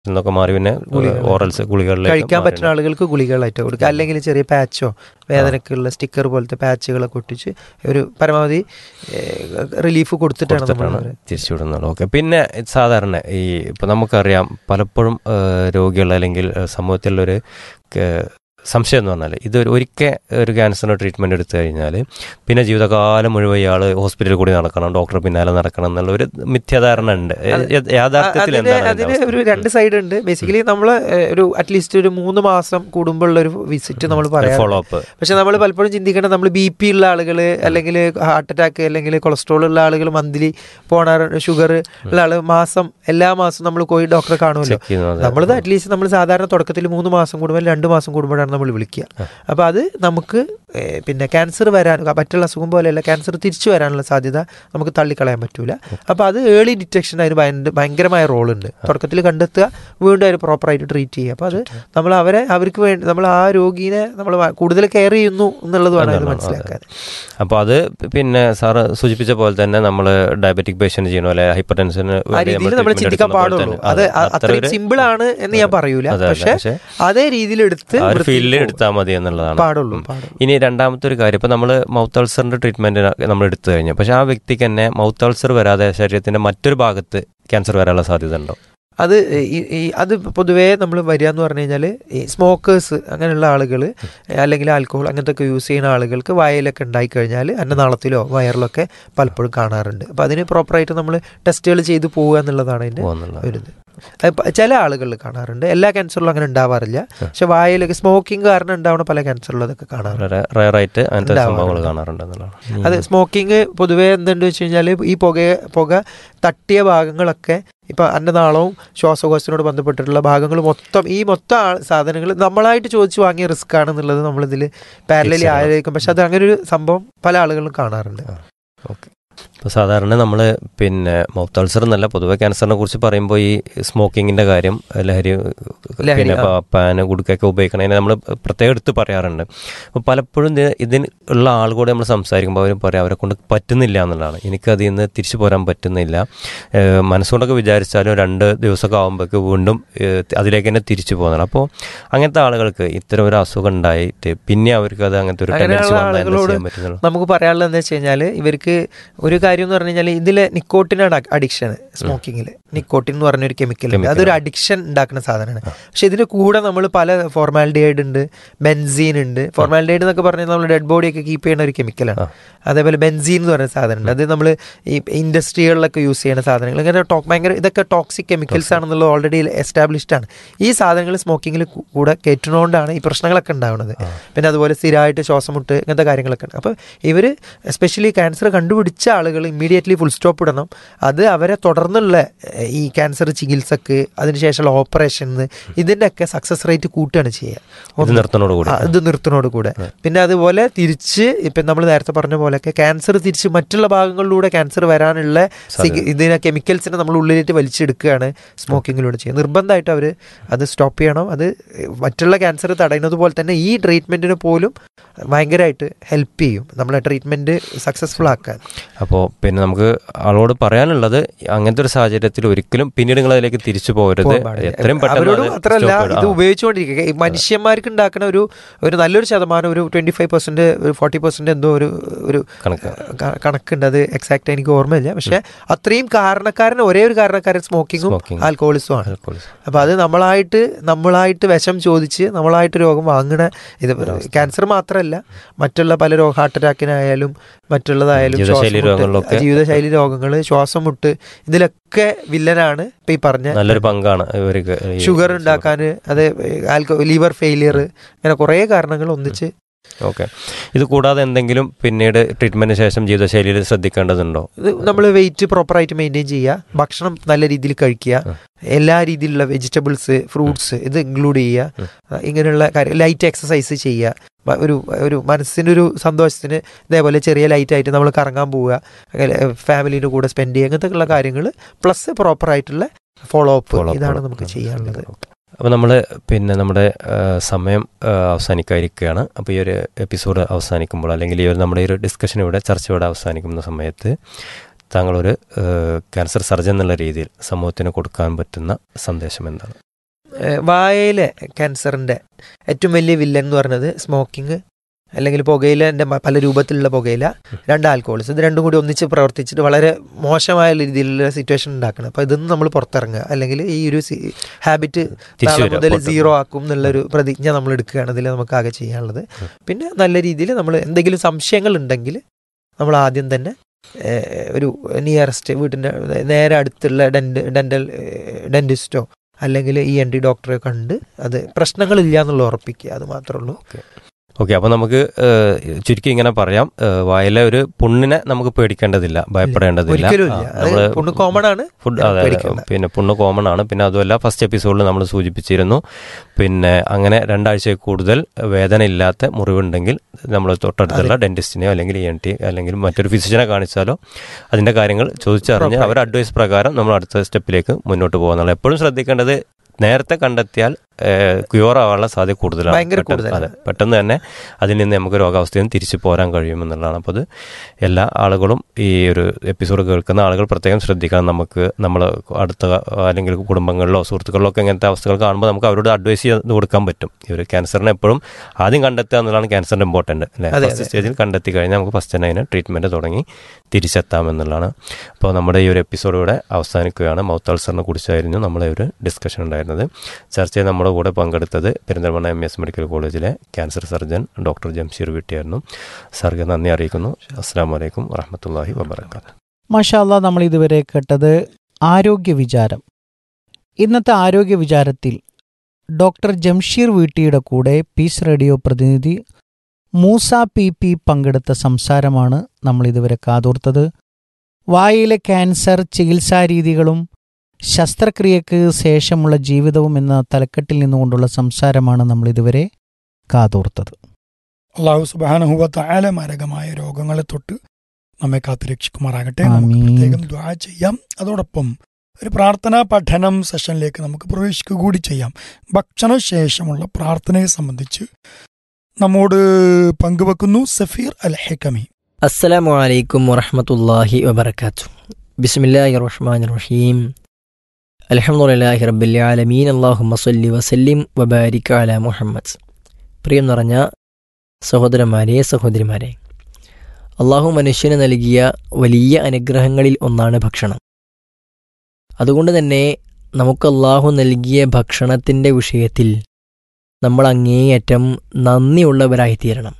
എന്നൊക്കെ മാറി പിന്നെ ഗുളികകൾ. ഓറൽസ് ഗുളികളിലേക്ക് കഴിക്കാൻ മാറി. പറ്റുന്ന ആളുകൾക്ക് ഗുളികളായിട്ട് കൊടുക്കുക അല്ലെങ്കിൽ ചെറിയ പാച്ചോ വേദനക്കുള്ള സ്റ്റിക്കർ പോലത്തെ പാച്ചുകളൊക്കെ ഒട്ടിച്ച് ഒരു പരമാവധി റിലീഫ് കൊടുത്തിട്ടാണ് നമ്മൾ കൊടുത്തിട്ടാണ് അവരെ തിരിച്ചുവിടുന്നത് ഓക്കെ പിന്നെ സാധാരണ ഈ ഇപ്പം നമുക്കറിയാം പലപ്പോഴും ആ, രോഗികൾ അല്ലെങ്കിൽ ആ, സമൂഹത്തിലുള്ളൊരു ക- സംശയം എന്ന് പറഞ്ഞാൽ ഇത് ഒരിക്കൽ ഒരു ക്യാൻസറിന് ട്രീറ്റ്മെൻറ്റ് എടുത്തു കഴിഞ്ഞാൽ പിന്നെ ജീവിതകാലം മുഴുവൻ ഇയാൾ ഹോസ്പിറ്റലിൽ കൂടി നടക്കണം ഡോക്ടർ പിന്നാലെ നടക്കണം എന്നുള്ള ഒരു മിഥ്യാധാരണ ഉണ്ട് യ- യാഥാർത്ഥ്യത്തിൽ അതിന് എന്താണ് അതിന് അതിന്റെ ഒരു അവസ്ഥ? രണ്ട് സൈഡ് ഉണ്ട് ബേസിക്കലി നമ്മൾ ഒരു അറ്റ്ലീസ്റ്റ് ഒരു മൂന്ന് മാസം കൂടുമ്പോഴുള്ള ഒരു വിസിറ്റ് നമ്മൾ പറയാം ഫോളോ അപ്പ് പക്ഷെ നമ്മൾ പലപ്പോഴും ചിന്തിക്കേണ്ടത് നമ്മൾ ബി പി ഉള്ള ആളുകൾ അല്ലെങ്കിൽ ഹാർട്ട് അറ്റാക്ക് അല്ലെങ്കിൽ കൊളസ്ട്രോൾ ഉള്ള ആളുകൾ മന്ത്ലി പോണ ഷുഗർ ഉള്ള ആള് മാസം എല്ലാ മാസവും നമ്മൾ പോയി ഡോക്ടറെ കാണുമല്ലോ ചെക്ക് ചെയ്യുന്നത് നമ്മളത് അറ്റ്ലീസ്റ്റ് നമ്മൾ സാധാരണ തുടക്കത്തിൽ മൂന്ന് മാസം കൂടുമ്പോൾ രണ്ട് മാസം കൂടുമ്പോഴാണ് നമ്മൾ വിളിക്കുക അപ്പോൾ അത് നമുക്ക് ഏഹ്, പിന്നെ ക്യാൻസർ വരാൻ മറ്റുള്ള അസുഖം പോലെയല്ല ക്യാൻസർ തിരിച്ചു വരാനുള്ള സാധ്യത നമുക്ക് തള്ളിക്കളയാൻ പറ്റൂല അപ്പോൾ അത് ഏർലി ഡിറ്റക്ഷൻ അതിന് ഭയങ്കര ഭയങ്കരമായ റോളുണ്ട് തുടക്കത്തിൽ കണ്ടെത്തുക വീണ്ടും അവർ പ്രോപ്പറായിട്ട് ട്രീറ്റ് ചെയ്യുക അപ്പോൾ അത് നമ്മൾ അവരെ അവർക്ക് വേണ്ടി നമ്മൾ ആ രോഗീനെ നമ്മൾ കൂടുതൽ കെയർ ചെയ്യുന്നു എന്നുള്ളതുമാണ് അത് മനസ്സിലാക്കാൻ അപ്പോൾ അത് പിന്നെ സാറ് സൂചിപ്പിച്ച പോലെ തന്നെ നമ്മൾ ഡയബറ്റിക് പേഷ്യന്റ് ചെയ്യണ പോലെ ഹൈപ്പർ ടെൻഷന് ആ രീതിയിൽ നമ്മൾ ചിന്തിക്കാൻ പാടുള്ളൂ അത് അ- അത്രയും സിമ്പിൾ ആണ് എന്ന് ഞാൻ പറയൂല അതെ, അതെ, പക്ഷെ പക്ഷേ അതേ രീതിയിൽ എടുത്ത് ആ ഒരു വൃത്തിയിൽ ഫീൽഡിൽ പോകും. എടുത്താൽ മതി എന്നുള്ളതാണ് പാടുള്ളൂ ഉം. പാടുള്ളൂ ഇനി രണ്ടാമത്തെ ഒരു കാര്യം ഇപ്പം നമ്മൾ മൗത്ത് അൾസറിന്റെ ട്രീറ്റ്മെന്റ് നമ്മൾ എടുത്തു കഴിഞ്ഞു പക്ഷെ ആ വ്യക്തിക്ക് തന്നെ മൗത്ത് അൾസർ വരാതെ ശരീരത്തിന്റെ മറ്റൊരു ഭാഗത്ത് ക്യാൻസർ വരാനുള്ള സാധ്യത ഉണ്ടോ അത് ഈ- ഈ അത് പൊതുവേ നമ്മൾ വരിക എന്ന് പറഞ്ഞു കഴിഞ്ഞാൽ ഈ സ്മോക്കേഴ്സ് അങ്ങനെയുള്ള ആളുകൾ അല്ലെങ്കിൽ ആൽക്കഹോൾ അങ്ങനത്തെ ഒക്കെ യൂസ് ചെയ്യുന്ന ആളുകൾക്ക് വായയിലൊക്കെ ഉണ്ടായിക്കഴിഞ്ഞാൽ അന്നനാളത്തിലോ വയറിലൊക്കെ പലപ്പോഴും കാണാറുണ്ട് അപ്പോൾ അതിന് പ്രോപ്പറായിട്ട് നമ്മൾ ടെസ്റ്റുകൾ ചെയ്ത് പോവുക എന്നുള്ളതാണ് അതിൻ്റെ പോകുന്നുള്ള ഒരു ഇത് അത് പ- ചില ആളുകളിൽ കാണാറുണ്ട് എല്ലാ ക്യാൻസറിലും അങ്ങനെ ഉണ്ടാവാറില്ല പക്ഷെ വായയിലൊക്കെ സ്മോക്കിംഗ് കാരണം ഉണ്ടാവുന്ന പല ക്യാൻസറിലും അതൊക്കെ കാണാറുണ്ട് വളരെ റയറായിട്ട് അങ്ങനത്തെ ഉണ്ടാവാറുണ്ട്. സംഭവങ്ങൾ കാണാറുണ്ട് എന്നുള്ളതാണ് അത് സ്മോക്കിംഗ് പൊതുവേ എന്തുണ്ട് വെച്ച് കഴിഞ്ഞാൽ ഈ പുക പുക തട്ടിയ ഭാഗങ്ങളൊക്കെ ഇപ്പൊ അന്നനാളവും ശ്വാസകോശത്തിനോട് ബന്ധപ്പെട്ടിട്ടുള്ള ഭാഗങ്ങൾ മൊത്തം ഈ മൊത്തം ആ- സാധനങ്ങൾ നമ്മളായിട്ട് ചോദിച്ചു വാങ്ങിയ റിസ്ക് ആണെന്നുള്ളത് നമ്മളിതിൽ പാരലലി Fix ചെയ്യണം. ആയിരിക്കും പക്ഷെ അത് അങ്ങനെ ഒരു സംഭവം പല ആളുകളും കാണാറുണ്ട് ഓക്കെ ഇപ്പോൾ സാധാരണ നമ്മൾ പിന്നെ മൗത്ത് അൾസർ എന്നല്ല പൊതുവെ ക്യാൻസറിനെ കുറിച്ച് പറയുമ്പോൾ ഈ സ്മോക്കിങ്ങിന്റെ കാര്യം ലഹരി ലഹരി, പിന്നെ ആ. പ- പാന് കുടുക്കൊക്കെ ഉപയോഗിക്കണതിനെ നമ്മൾ പ്രത്യേകം എടുത്ത് പറയാറുണ്ട് അപ്പോൾ പലപ്പോഴും ഇത് ഇതിന് ഉള്ള ആൾ കൂടെ നമ്മൾ സംസാരിക്കുമ്പോൾ അവർ പറയാം അവരെ കൊണ്ട് പറ്റുന്നില്ല എന്നുള്ളതാണ് എനിക്ക് അതിൽ നിന്ന് തിരിച്ചു പോരാൻ പറ്റുന്നില്ല ഏഹ് മനസ്സുകൊണ്ടൊക്കെ വിചാരിച്ചാലും രണ്ട് ദിവസമൊക്കെ ആകുമ്പോഴേക്ക് വീണ്ടും ഏഹ് അതിലേക്ക് തന്നെ തിരിച്ചു പോകുന്നതാണ് അപ്പോൾ അങ്ങനത്തെ ആളുകൾക്ക് ഇത്തരം ഒരു അസുഖം ഉണ്ടായിട്ട് പിന്നെ അവർക്ക് അത് അങ്ങനത്തെ ഒരു ടെൻഡൻസി അങ്ങനെയുള്ള വന്നാൽ എന്താ ആളുകളോട് ചെയ്യാൻ പറ്റുന്നുള്ളൂ നമുക്ക് പറയാനുള്ളത് എന്താ വെച്ച് കഴിഞ്ഞാൽ ഇവർക്ക് ഒരു കാര്യം എന്ന് പറഞ്ഞു കഴിഞ്ഞാൽ ഇതിലെ നിക്കോട്ടിനാണ് അഡിക്ഷൻ സ്മോക്കിങ്ങിൽ നിക്കോട്ടിൻ എന്ന് പറഞ്ഞൊരു കെമിക്കൽ ഉണ്ട് Chemical അതൊരു അഡിക്ഷൻ ഉണ്ടാക്കുന്ന സാധനമാണ് പക്ഷെ ഇതിന്റെ കൂടെ നമ്മൾ പല ഫോർമാലിഡൈഡ് ഉണ്ട് ബെൻസീൻ ഉണ്ട് ഫോർമാലിഡൈഡ് എന്നൊക്കെ പറഞ്ഞാൽ നമ്മൾ ഡെഡ് ബോഡി ഒക്കെ കീപ്പ് ചെയ്യുന്ന ഒരു കെമിക്കലാണ് അതേപോലെ ബെൻസീൻ എന്ന് പറയുന്ന സാധനമുണ്ട് അത് നമ്മൾ ഈ ഇൻഡസ്ട്രികളിലൊക്കെ യൂസ് ചെയ്യുന്ന സാധനങ്ങൾ ഇങ്ങനെ ടോക് ഭയങ്കര ഇതൊക്കെ ടോക്സിക് കെമിക്കൽസ് ആണെന്നുള്ളത് ഓൾറെഡി എസ്റ്റാബ്ലിഷ്ഡ് ആണ് ഈ സാധനങ്ങൾ സ്മോക്കിങ്ങിൽ കൂടെ കയറ്റുന്നതുകൊണ്ടാണ് ഈ പ്രശ്നങ്ങളൊക്കെ ഉണ്ടാവുന്നത് പിന്നെ അതുപോലെ സ്ഥിരമായിട്ട് ശ്വാസം മുട്ട് ഇങ്ങനത്തെ കാര്യങ്ങളൊക്കെ ഉണ്ട് അപ്പോൾ ഇവർ എസ്പെഷ്യലി ക്യാൻസർ കണ്ടുപിടിച്ച ആളുകൾ ഇമ്മീഡിയറ്റ്ലി ഫുൾ സ്റ്റോപ്പ് ഇടണം അത് അവരെ തുടർന്നുള്ള ഏഹ്, ഈ ക്യാൻസർ ചികിത്സക്ക് അതിനുശേഷമുള്ള ഓപ്പറേഷന് ഇതിൻ്റെ ഒക്കെ സക്സസ് റേറ്റ് കൂട്ടുകയാണ് ചെയ്യുക ഇത് ഒന്ന് നിർത്തുന്നതോട് കൂടി ആ, ഇത് നിർത്തുന്നതോട് കൂടെ പിന്നെ അതുപോലെ തിരിച്ച് ഇപ്പം നമ്മൾ നേരത്തെ പറഞ്ഞ പോലെയൊക്കെ ക്യാൻസർ തിരിച്ച് മറ്റുള്ള ഭാഗങ്ങളിലൂടെ ക്യാൻസർ വരാനുള്ള സിഗ- ഇതിനെ കെമിക്കൽസിനെ നമ്മൾ ഉള്ളിലേക്ക് വലിച്ചെടുക്കുകയാണ് സ്മോക്കിങ്ങിലൂടെ ചെയ്യുക നിർബന്ധമായിട്ട് അവർ അത് സ്റ്റോപ്പ് ചെയ്യണം അത് മറ്റുള്ള ക്യാൻസർ തടയുന്നത് പോലെ തന്നെ ഈ ട്രീറ്റ്മെൻറ്റിന് പോലും ഭയങ്കരമായിട്ട് ഹെൽപ്പ് ചെയ്യും നമ്മളെ ട്രീറ്റ്മെൻറ്റ് സക്സസ്ഫുൾ ആക്കാൻ അപ്പോൾ പിന്നെ നമുക്ക് ആളോട് പറയാനുള്ളത് അങ്ങനത്തെ ഒരു സാഹചര്യത്തിൽ ഒരിക്കലും പിന്നീട് നിങ്ങൾ അതിലേക്ക് തിരിച്ചു പോകരുത് പോകാൻ പാടില്ല. എത്രയും പെട്ടെന്ന് അവരോട് അത് മാത്രമല്ല stop ചെയ്യണം. ഇത് ആ. ഉപയോഗിച്ചുകൊണ്ടിരിക്കുക ഈ മനുഷ്യന്മാർക്ക് ഉണ്ടാക്കുന്ന ഒരു ഒരു നല്ലൊരു ശതമാനം ഒരു ട്വന്റി ഫൈവ് പെർസെന്റ് ഒരു ഫോർട്ടി പെർസെന്റ് എന്തോ ഒരു ഒരു കണക്ക്. ക- കണക്കുണ്ട് അത് എക്സാക്ട് എനിക്ക് ഓർമ്മയില്ല പക്ഷെ അത്രയും കാരണക്കാരൻ ഒരേ ഒരു കാരണക്കാരൻ സ്മോക്കിങ്ങും Smoking. ആൽക്കഹോളിസും ആണ് Alcoholism. അപ്പൊ അത് നമ്മളായിട്ട് നമ്മളായിട്ട് വിഷം ചോദിച്ച് നമ്മളായിട്ട് രോഗം വാങ്ങണ ഇത് ക്യാൻസർ മാത്രമല്ല മറ്റുള്ള പല രോഗ ഹാർട്ട് അറ്റാക്കിനായാലും മറ്റുള്ളതായാലും ജീവിതശൈലി ശ്വാസം മുട്ട്, രോഗങ്ങളിലൊക്കെ. ജീവിതശൈലി രോഗങ്ങൾ ശ്വാസം മുട്ട് ഇതിലൊക്കെ വില്ലനാണ് ഇപ്പൊ ഈ പറഞ്ഞ നല്ലൊരു പങ്കാണ് ഇവർക്ക് ഈ ഷുഗർ ഉണ്ടാക്കാൻ അത് ആൽക്കോ ലിവർ ഫെയിലിയർ അങ്ങനെ കുറേ കാരണങ്ങൾ ഒന്നിച്ച് ഓക്കെ ഇത് കൂടാതെ എന്തെങ്കിലും പിന്നീട് ട്രീറ്റ്മെന്റിന് ശേഷം ജീവിതശൈലിയിൽ ശ്രദ്ധിക്കേണ്ടതുണ്ടോ ഇത് നമ്മൾ വെയിറ്റ് പ്രോപ്പറായിട്ട് മെയിൻറ്റെയിൻ ചെയ്യുക ഭക്ഷണം നല്ല രീതിയിൽ കഴിക്കുക എല്ലാ രീതിയിലുള്ള വെജിറ്റബിൾസ് ഫ്രൂട്ട്സ് ഇത് ഇൻക്ലൂഡ് ചെയ്യുക ഇങ്ങനെയുള്ള കാര്യം ലൈറ്റ് എക്സസൈസ് ചെയ്യുക വ- ഒരു ഒരു മനസ്സിൻ്റെ ഒരു സന്തോഷത്തിന് ഇതേപോലെ ചെറിയ ലൈറ്റ് ആയിട്ട് നമ്മൾ കറങ്ങാൻ പോവുക അങ്ങനെ ഫാമിലിൻ്റെ കൂടെ സ്പെൻഡ് ചെയ്യുക അങ്ങനത്തെ ഉള്ള കാര്യങ്ങൾ പ്ലസ് പ്രോപ്പറായിട്ടുള്ള ഫോളോ അപ്പ് Follow up. ഇതാണ് നമുക്ക് ചെയ്യാനുള്ളത് അപ്പോൾ നമ്മൾ പിന്നെ നമ്മുടെ ആ, സമയം ആ, അവസാനിക്കാതിരിക്കുകയാണ് അപ്പോൾ ഈ ഒരു എപ്പിസോഡ് അവസാനിക്കുമ്പോൾ അല്ലെങ്കിൽ ഈ ഒരു നമ്മുടെ ഈ ഒരു ഡിസ്കഷൻ ഇവിടെ ചർച്ച ഇവിടെ അവസാനിക്കുന്ന സമയത്ത് താങ്കളൊരു ആ, ക്യാൻസർ സർജൻ എന്നുള്ള രീതിയിൽ സമൂഹത്തിന് കൊടുക്കാൻ പറ്റുന്ന സന്ദേശം എന്താണ് ഏഹ് വായയിലെ ക്യാൻസറിൻ്റെ ഏറ്റവും വലിയ വില്ലൻ എന്ന് പറയുന്നത് സ്മോക്കിംഗ് അല്ലെങ്കിൽ പുകയിലൻ്റെ പല രൂപത്തിലുള്ള പുകയില രണ്ട് ആൽക്കഹോൾസ് ഇത് രണ്ടും കൂടി ഒന്നിച്ച് പ്രവർത്തിച്ചിട്ട് വളരെ മോശമായ രീതിയിലുള്ള സിറ്റുവേഷൻ ഉണ്ടാക്കണം അപ്പോൾ ഇതൊന്നും നമ്മൾ പുറത്തിറങ്ങുക അല്ലെങ്കിൽ ഈ ഒരു ഹാബിറ്റ് തിരിച്ചു നാളെ വരിക, മുതൽ പുറത്ത് സീറോ ആക്കും എന്നുള്ളൊരു പ്രതിജ്ഞ നമ്മൾ എടുക്കുകയാണ് ഇതിൽ നമുക്ക് ആകെ ചെയ്യാനുള്ളത് പിന്നെ നല്ല രീതിയിൽ നമ്മൾ എന്തെങ്കിലും സംശയങ്ങൾ ഉണ്ടെങ്കിൽ നമ്മൾ ആദ്യം തന്നെ ഏഹ്, ഒരു നിയറസ്റ്റ് വീട്ടിൻ്റെ നേരെ അടുത്തുള്ള ഡെന്റ് ഡെൻ്റൽ ഡെൻറ്റിസ്റ്റോ അല്ലെങ്കിൽ ഇ എൻ ഡി ഡോക്ടറെ കണ്ട് അത് പ്രശ്നങ്ങളില്ല എന്നുള്ള ഉറപ്പിക്കുക അത് മാത്രമേ ഉള്ളൂ ഓക്കെ അപ്പോൾ നമുക്ക് ഏഹ്, ചുരുക്കി ഇങ്ങനെ പറയാം ഏഹ്, വായിലെ ഒരു പുണ്ണിനെ നമുക്ക് പേടിക്കേണ്ടതില്ല ഭയപ്പെടേണ്ടതില്ല ഒരിക്കലും ആ, ഇല്ല അത് നമ്മള് പുണ്ണ് കോമൺ ആണ് ഫുഡ് ഇതിനെ അതെ പേടിക്കണ്ട. പിന്നെ പുണ്ണ് കോമൺ ആണ് പിന്നെ അതുമല്ല ഫസ്റ്റ് എപ്പിസോഡിൽ നമ്മൾ സൂചിപ്പിച്ചിരുന്നു പിന്നെ അങ്ങനെ രണ്ടാഴ്ചയിൽ കൂടുതൽ വേദന ഇല്ലാത്ത മുറിവുണ്ടെങ്കിൽ നമ്മൾ തൊട്ടടുത്തുള്ള ഡെന്റിസ്റ്റിനെയോ അല്ലെങ്കിൽ ഇ എൻ ടി അല്ലെങ്കിൽ മറ്റൊരു ഫിസിഷ്യനെ കാണിച്ചാലോ അതിൻ്റെ കാര്യങ്ങൾ ചോദിച്ചറിഞ്ഞ് Proper. അവർ അഡ്വൈസ് പ്രകാരം നമ്മൾ അടുത്ത സ്റ്റെപ്പിലേക്ക് മുന്നോട്ട് പോകുന്നുള്ളൂ എപ്പോഴും ശ്രദ്ധിക്കേണ്ടത് നേരത്തെ കണ്ടെത്തിയാൽ ക്യൂർ ആവാനുള്ള സാധ്യത കൂടുതലാണ് ഭയങ്കര പെട്ടെന്ന്- കൂടുതലാണ്. അതെ പെട്ടെന്ന് തന്നെ അതിൽ നിന്ന് നമുക്ക് രോഗാവസ്ഥയിൽ നിന്ന് തിരിച്ചു പോരാൻ കഴിയുമെന്നുള്ളതാണ് അപ്പോൾ അത് എല്ലാ ആളുകളും ഈ ഒരു എപ്പിസോഡ് കേൾക്കുന്ന ആളുകൾ പ്രത്യേകം ശ്രദ്ധിക്കണം നമുക്ക് നമ്മൾ അടുത്ത അല്ലെങ്കിൽ കുടുംബങ്ങളിലോ സുഹൃത്തുക്കളിലോ ഒക്കെ ഇങ്ങനത്തെ അവസ്ഥകൾ കാണുമ്പോൾ നമുക്ക് അവരോട് അഡ്വൈസ് ചെയ്ത് കൊടുക്കാൻ പറ്റും ഈ ഒരു ക്യാൻസറിനെ എപ്പോഴും ആദ്യം കണ്ടെത്തുക എന്നുള്ളതാണ് ക്യാൻസറിൻ്റെ ഇമ്പോർട്ടൻറ്റ് അല്ലേ അതെ, ഫസ്റ്റ് അതെ. സ്റ്റേജിൽ കണ്ടെത്തി കഴിഞ്ഞാൽ നമുക്ക് ഫസ്റ്റ് തന്നെ അതിന് ട്രീറ്റ്മെൻറ്റ് തുടങ്ങി തിരിച്ചെത്താമെന്നുള്ളതാണ് അപ്പോൾ നമ്മുടെ ഈ ഒരു എപ്പിസോഡ് ഇവിടെ അവസാനിക്കുകയാണ് മൗത്ത് അൾസറിനെ കുറിച്ചായിരുന്നു നമ്മളെ ഒരു ഡിസ്കഷൻ ഉണ്ടായിരുന്നത് ചർച്ചയിൽ നമ്മുടെ കൂടെ പങ്കെടുത്തത് Perinthalmanna M S medical college cancer surgeon doctor Jamsheer വീട്ടിയായിരുന്നു സാർക്ക് നന്ദി അറിയിക്കുന്നു അസ്സാം വലൈക്കും വറഹമത്തല്ലാഹി വബർക്കാത്ത് മാഷാല്ല നമ്മൾ ഇതുവരെ കേട്ടത് ആരോഗ്യ വിചാരം ഇന്നത്തെ ആരോഗ്യ വിചാരത്തിൽ ഡോക്ടർ ജംഷീർ വീട്ടിയുടെ കൂടെ പീസ് റേഡിയോ പ്രതിനിധി മൂസ പി പി പങ്കെടുത്ത സംസാരമാണ് നമ്മൾ ഇതുവരെ കാതോർത്തത് വായിലെ ക്യാൻസർ ചികിത്സാരീതികളും ശസ്ത്രക്രിയക്ക് ശേഷമുള്ള ജീവിതവും എന്ന തലക്കെട്ടിൽ നിന്നുകൊണ്ടുള്ള സംസാരമാണ് നമ്മൾ ഇതുവരെ കാതോർത്തത് അള്ളാഹു സുബാനഹുവത്ത ആല മാരകമായ രോഗങ്ങളെ തൊട്ട് നമ്മെ കാത്തു രക്ഷിക്കുമാറാകട്ടെ നമുക്ക് ആമീൻ. പ്രത്യേകം ദ്വാ ചെയ്യാം അതോടൊപ്പം ഒരു പ്രാർത്ഥനാ പഠനം സെഷനിലേക്ക് നമുക്ക് പ്രവേശിക്കുക കൂടി ചെയ്യാം ഭക്ഷണശേഷമുള്ള പ്രാർത്ഥനയെ സംബന്ധിച്ച് നമ്മോട് പങ്കുവെക്കുന്നു സഫീർ അൽ ഹെക്കമി അസ്സലാമു അലൈക്കും വറഹ്മത്തുള്ളാഹി വബർക്കാത്തു ബിസ്മില്ലാഹി റഹ്മാൻ റഹീം അൽഹംദുലില്ലാഹി റബ്ബിൽ ആലമീൻ അല്ലാഹുമ്മ സ്വല്ലി വസല്ലിം വബാരിക് അല മുഹമ്മദ് പ്രിയം നിറഞ്ഞ സഹോദരന്മാരെ സഹോദരിമാരെ അള്ളാഹു മനുഷ്യന് നൽകിയ വലിയ അനുഗ്രഹങ്ങളിൽ ഒന്നാണ് ഭക്ഷണം അതുകൊണ്ട് തന്നെ നമുക്ക് അള്ളാഹു നൽകിയ ഭക്ഷണത്തിൻ്റെ വിഷയത്തിൽ നമ്മൾ അങ്ങേയറ്റം നന്ദിയുള്ളവരായിത്തീരണം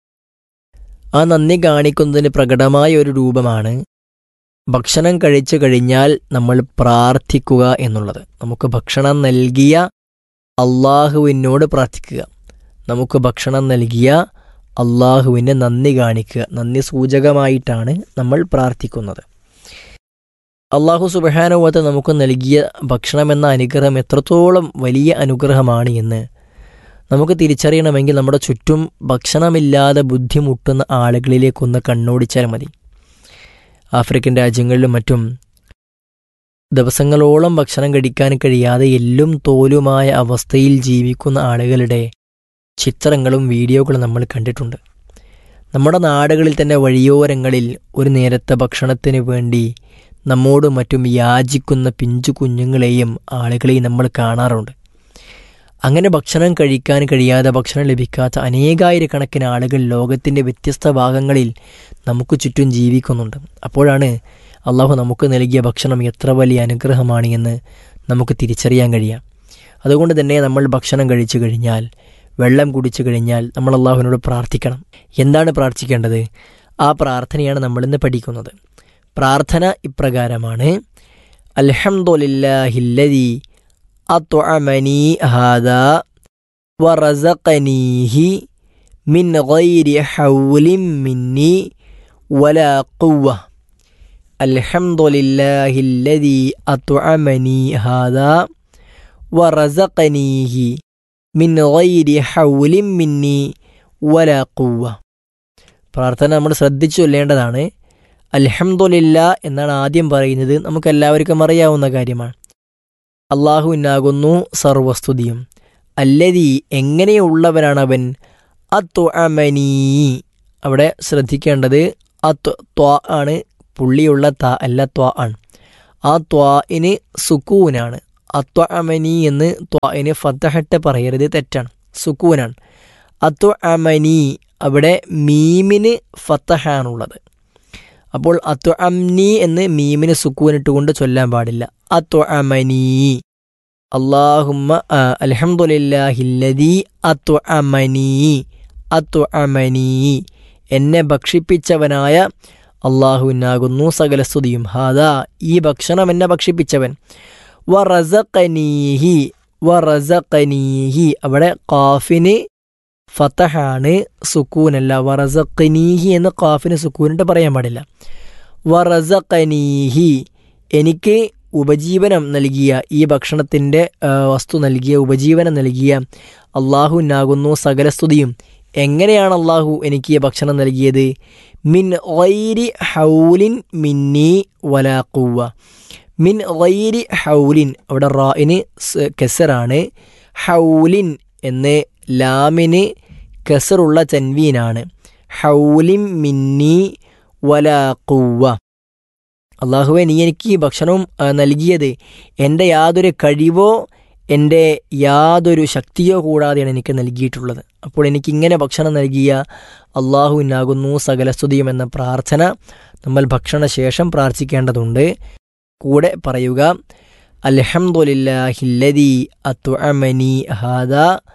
ആ നന്ദി കാണിക്കുന്നതിന് പ്രകടമായ ഒരു രൂപമാണ് ഭക്ഷണം കഴിച്ചു കഴിഞ്ഞാൽ നമ്മൾ പ്രാർത്ഥിക്കുക എന്നുള്ളത് നമുക്ക് ഭക്ഷണം നൽകിയ അള്ളാഹുവിനോട് പ്രാർത്ഥിക്കുക നമുക്ക് ഭക്ഷണം നൽകിയ അള്ളാഹുവിന് നന്ദി കാണിക്കുക നന്ദി സൂചകമായിട്ടാണ് നമ്മൾ പ്രാർത്ഥിക്കുന്നത് അള്ളാഹു സുബഹാനുവത്ത് നമുക്ക് നൽകിയ ഭക്ഷണമെന്ന അനുഗ്രഹം എത്രത്തോളം വലിയ അനുഗ്രഹമാണ് എന്ന് നമുക്ക് തിരിച്ചറിയണമെങ്കിൽ നമ്മുടെ ചുറ്റും ഭക്ഷണമില്ലാതെ ബുദ്ധിമുട്ടുന്ന ആളുകളിലേക്കൊന്ന് കണ്ണോടിച്ചാൽ മതി ആഫ്രിക്കൻ രാജ്യങ്ങളിലും മറ്റും ദിവസങ്ങളോളം ഭക്ഷണം കഴിക്കാൻ കഴിയാതെ എല്ലും തോലുമായ അവസ്ഥയിൽ ജീവിക്കുന്ന ആളുകളുടെ ചിത്രങ്ങളും വീഡിയോകളും നമ്മൾ കണ്ടിട്ടുണ്ട് നമ്മുടെ നാടുകളിൽ തന്നെ വഴിയോരങ്ങളിൽ ഒരു നേരത്തെ ഭക്ഷണത്തിന് വേണ്ടി നമ്മോട് മറ്റും യാചിക്കുന്ന പിഞ്ചു കുഞ്ഞുങ്ങളെയും ആളുകളെയും നമ്മൾ കാണാറുണ്ട് അങ്ങനെ ഭക്ഷണം കഴിക്കാൻ കഴിയാതെ ഭക്ഷണം ലഭിക്കാത്ത അനേകായിരക്കണക്കിന് ആളുകൾ ലോകത്തിൻ്റെ വ്യത്യസ്ത ഭാഗങ്ങളിൽ നമുക്ക് ചുറ്റും ജീവിക്കുന്നുണ്ട് അപ്പോഴാണ് അള്ളാഹു നമുക്ക് നൽകിയ ഭക്ഷണം എത്ര വലിയ അനുഗ്രഹമാണ് എന്ന് നമുക്ക് തിരിച്ചറിയാൻ കഴിയാം അതുകൊണ്ട് തന്നെ നമ്മൾ ഭക്ഷണം കഴിച്ചു കഴിഞ്ഞാൽ വെള്ളം കുടിച്ചു കഴിഞ്ഞാൽ നമ്മൾ അള്ളാഹുവിനോട് പ്രാർത്ഥിക്കണം എന്താണ് പ്രാർത്ഥിക്കേണ്ടത് ആ പ്രാർത്ഥനയാണ് നമ്മളിന്ന് പഠിക്കുന്നത് പ്രാർത്ഥന ഇപ്രകാരമാണ് അൽഹംദുലില്ലാഹില്ലദി അത്വഅമനി ഹാദാ വറസഖനീഹി മിൻ ഗൈരി ഹൗലിൻ മിന്നി വലാ ഖുവ്വ അൽഹംദുലില്ലാഹില്ലദി അത്വഅമനി ഹാദാ വറസഖനീഹി മിൻ ഗൈരി ഹൗലിൻ മിന്നി വലാ ഖുവ്വ പ്രാർത്ഥന നമ്മൾ ശ്രദ്ധിച്ചു ചൊല്ലേണ്ടതാണ് അൽഹംദുലില്ല എന്നാണ് ആദ്യം പറയുന്നത് നമുക്കെല്ലാവർക്കും അറിയാവുന്ന കാര്യമാണ് അള്ളാഹുവിനാകുന്നു സർവസ്തുതിയും അല്ലതി എങ്ങനെയുള്ളവനാണവൻ അത്തു അമനീ അവിടെ ശ്രദ്ധിക്കേണ്ടത് അത്വ ത്വ ആണ് പുള്ളിയുള്ള ത അല്ല ത്വ ആണ് ആ ത്വാഇന് സുക്കൂനാണ് അത്വഅമനി എന്ന് ത്വാഇന് ഫത്തഹട്ട് പറയരുത് തെറ്റാണ് സുക്കൂനാണ് അത്വഅമനി അവിടെ മീമിന് ഫത്തഹാണുള്ളത് അപ്പോൾ അത്വഅംനി എന്ന് മീമിന് സുക്കൂനിട്ടുകൊണ്ട് ചൊല്ലാൻ പാടില്ല അത്വഅമനി അള്ളാഹുമ്മ അലഹമുല്ലാഹില്ലതി അത്വഅമനി അത്വഅമനി എന്നെ ഭക്ഷിപ്പിച്ചവനായ അള്ളാഹുവിനാകുന്നു സകല സ്തുതിയും ഹാദാ ഈ ഭക്ഷണം എന്നെ ഭക്ഷിപ്പിച്ചവൻ വറസഖനീഹി വറസഖനീഹി അവിടെ കാഫിന് ഫതഹാണ് സുക്കൂനല്ല വറസഖനീഹി എന്ന് കാഫിന് സുക്കൂനിട്ട് പറയാൻ പാടില്ല വറസഖനീഹി എനിക്ക് ഉപജീവനം നൽകിയ ഈ ഭക്ഷണത്തിൻ്റെ വസ്തു നൽകിയ ഉപജീവനം നൽകിയ അള്ളാഹുവിനാകുന്നു സകല സ്തുതിയും എങ്ങനെയാണ് അള്ളാഹു എനിക്ക് ഈ ഭക്ഷണം നൽകിയത് മിൻ ഗൈരി ഹൗലിൻ മിന്നി വലാക്കുവ മിൻ ഗൈരി ഹൗലിൻ അവിടെ റായിന് കെസറാണ് ഹൗലിൻ എന്ന് ലാമിന് കെസറുള്ള ചൻവീനാണ് ഹൗലിൻ മിന്നി വലാക്കുവ അള്ളാഹുവെ നീ എനിക്ക് ഈ ഭക്ഷണവും നൽകിയത് എൻ്റെ യാതൊരു കഴിവോ എൻ്റെ യാതൊരു ശക്തിയോ കൂടാതെയാണ് എനിക്ക് നൽകിയിട്ടുള്ളത് അപ്പോൾ എനിക്കിങ്ങനെ ഭക്ഷണം നൽകിയ അള്ളാഹുവിനാകുന്നു സകലസ്തുതിയും എന്ന പ്രാർത്ഥന നമ്മൾ ഭക്ഷണശേഷം പ്രാർത്ഥിക്കേണ്ടതുണ്ട് കൂടെ പറയുക അൽഹംദുലില്ലാഹില്ലദി അത്വഅമനി ഹാദ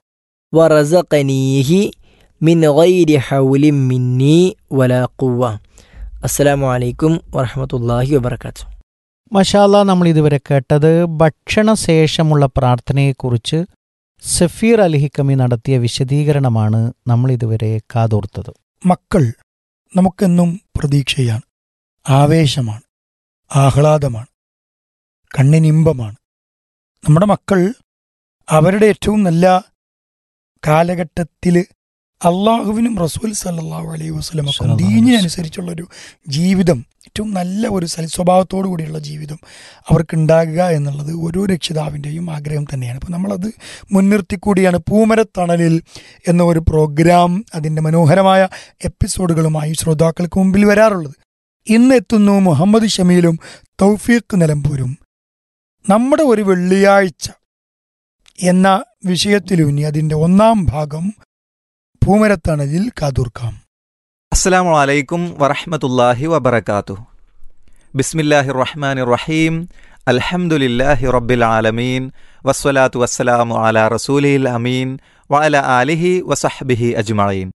വറസഖനീഹി മിൻ ഗൈരി ഹൗലിൻ മിന്നി വലാ ഖുവ്വ അസ്സലാമു അലൈക്കും വറഹമത്തല്ലാഹി വബർക്കാത്തു മഷാല നമ്മൾ ഇതുവരെ കേട്ടത് ഭക്ഷണശേഷമുള്ള പ്രാർത്ഥനയെക്കുറിച്ച് സഫീർ അലിഹിക്കമി നടത്തിയ വിശദീകരണമാണ് നമ്മൾ ഇതുവരെ കാതോർത്തത് മക്കൾ നമുക്കെന്നും പ്രതീക്ഷയാണ് ആവേശമാണ് ആഹ്ലാദമാണ് കണ്ണിനിമ്പമാണ് നമ്മുടെ മക്കൾ അവരുടെ ഏറ്റവും നല്ല കാലഘട്ടത്തിൽ അള്ളാഹുവിനും റസൂൽ സല്ലാഹു അലൈഹി വസ്ലമക്കും സല്ലല്ലാഹു അലൈഹി ദീനിനനുസരിച്ചുള്ളൊരു ജീവിതം ഏറ്റവും നല്ല ഒരു സൽസ്വഭാവത്തോടു കൂടിയുള്ള ജീവിതം അവർക്കുണ്ടാകുക എന്നുള്ളത് ഓരോ രക്ഷിതാവിൻ്റെയും ആഗ്രഹം തന്നെയാണ് അപ്പോൾ നമ്മളത് മുൻനിർത്തിക്കൂടിയാണ് പൂമരത്തണലിൽ എന്ന ഒരു പ്രോഗ്രാം അതിൻ്റെ മനോഹരമായ എപ്പിസോഡുകളുമായി ശ്രോതാക്കൾക്ക് മുമ്പിൽ വരാറുള്ളത് ഇന്ന് എത്തുന്നു മുഹമ്മദ് ഷമീലും തൗഫീഖ് നിലമ്പൂരും നമ്മുടെ ഒരു വെള്ളിയാഴ്ച എന്ന വിഷയത്തിലൂന്നി അതിൻ്റെ ഒന്നാം ഭാഗം പൂമരത്തണലിൽ കാതൂർക്കാം അസ്സലാമു അലൈക്കും വറഹ്മത്തുള്ളാഹി വബറകാതു ബിസ്മില്ലാഹി റഹ്മാനി റഹീം അൽഹംദുലില്ലാഹി റബ്ബിൽ ആലമീൻ വസ്സലാത്തു വസ്സലാമു അലാ റസൂലിൽ അമീൻ വഅല ആലിഹി വസഹ്ബിഹി അജ്മഈൻ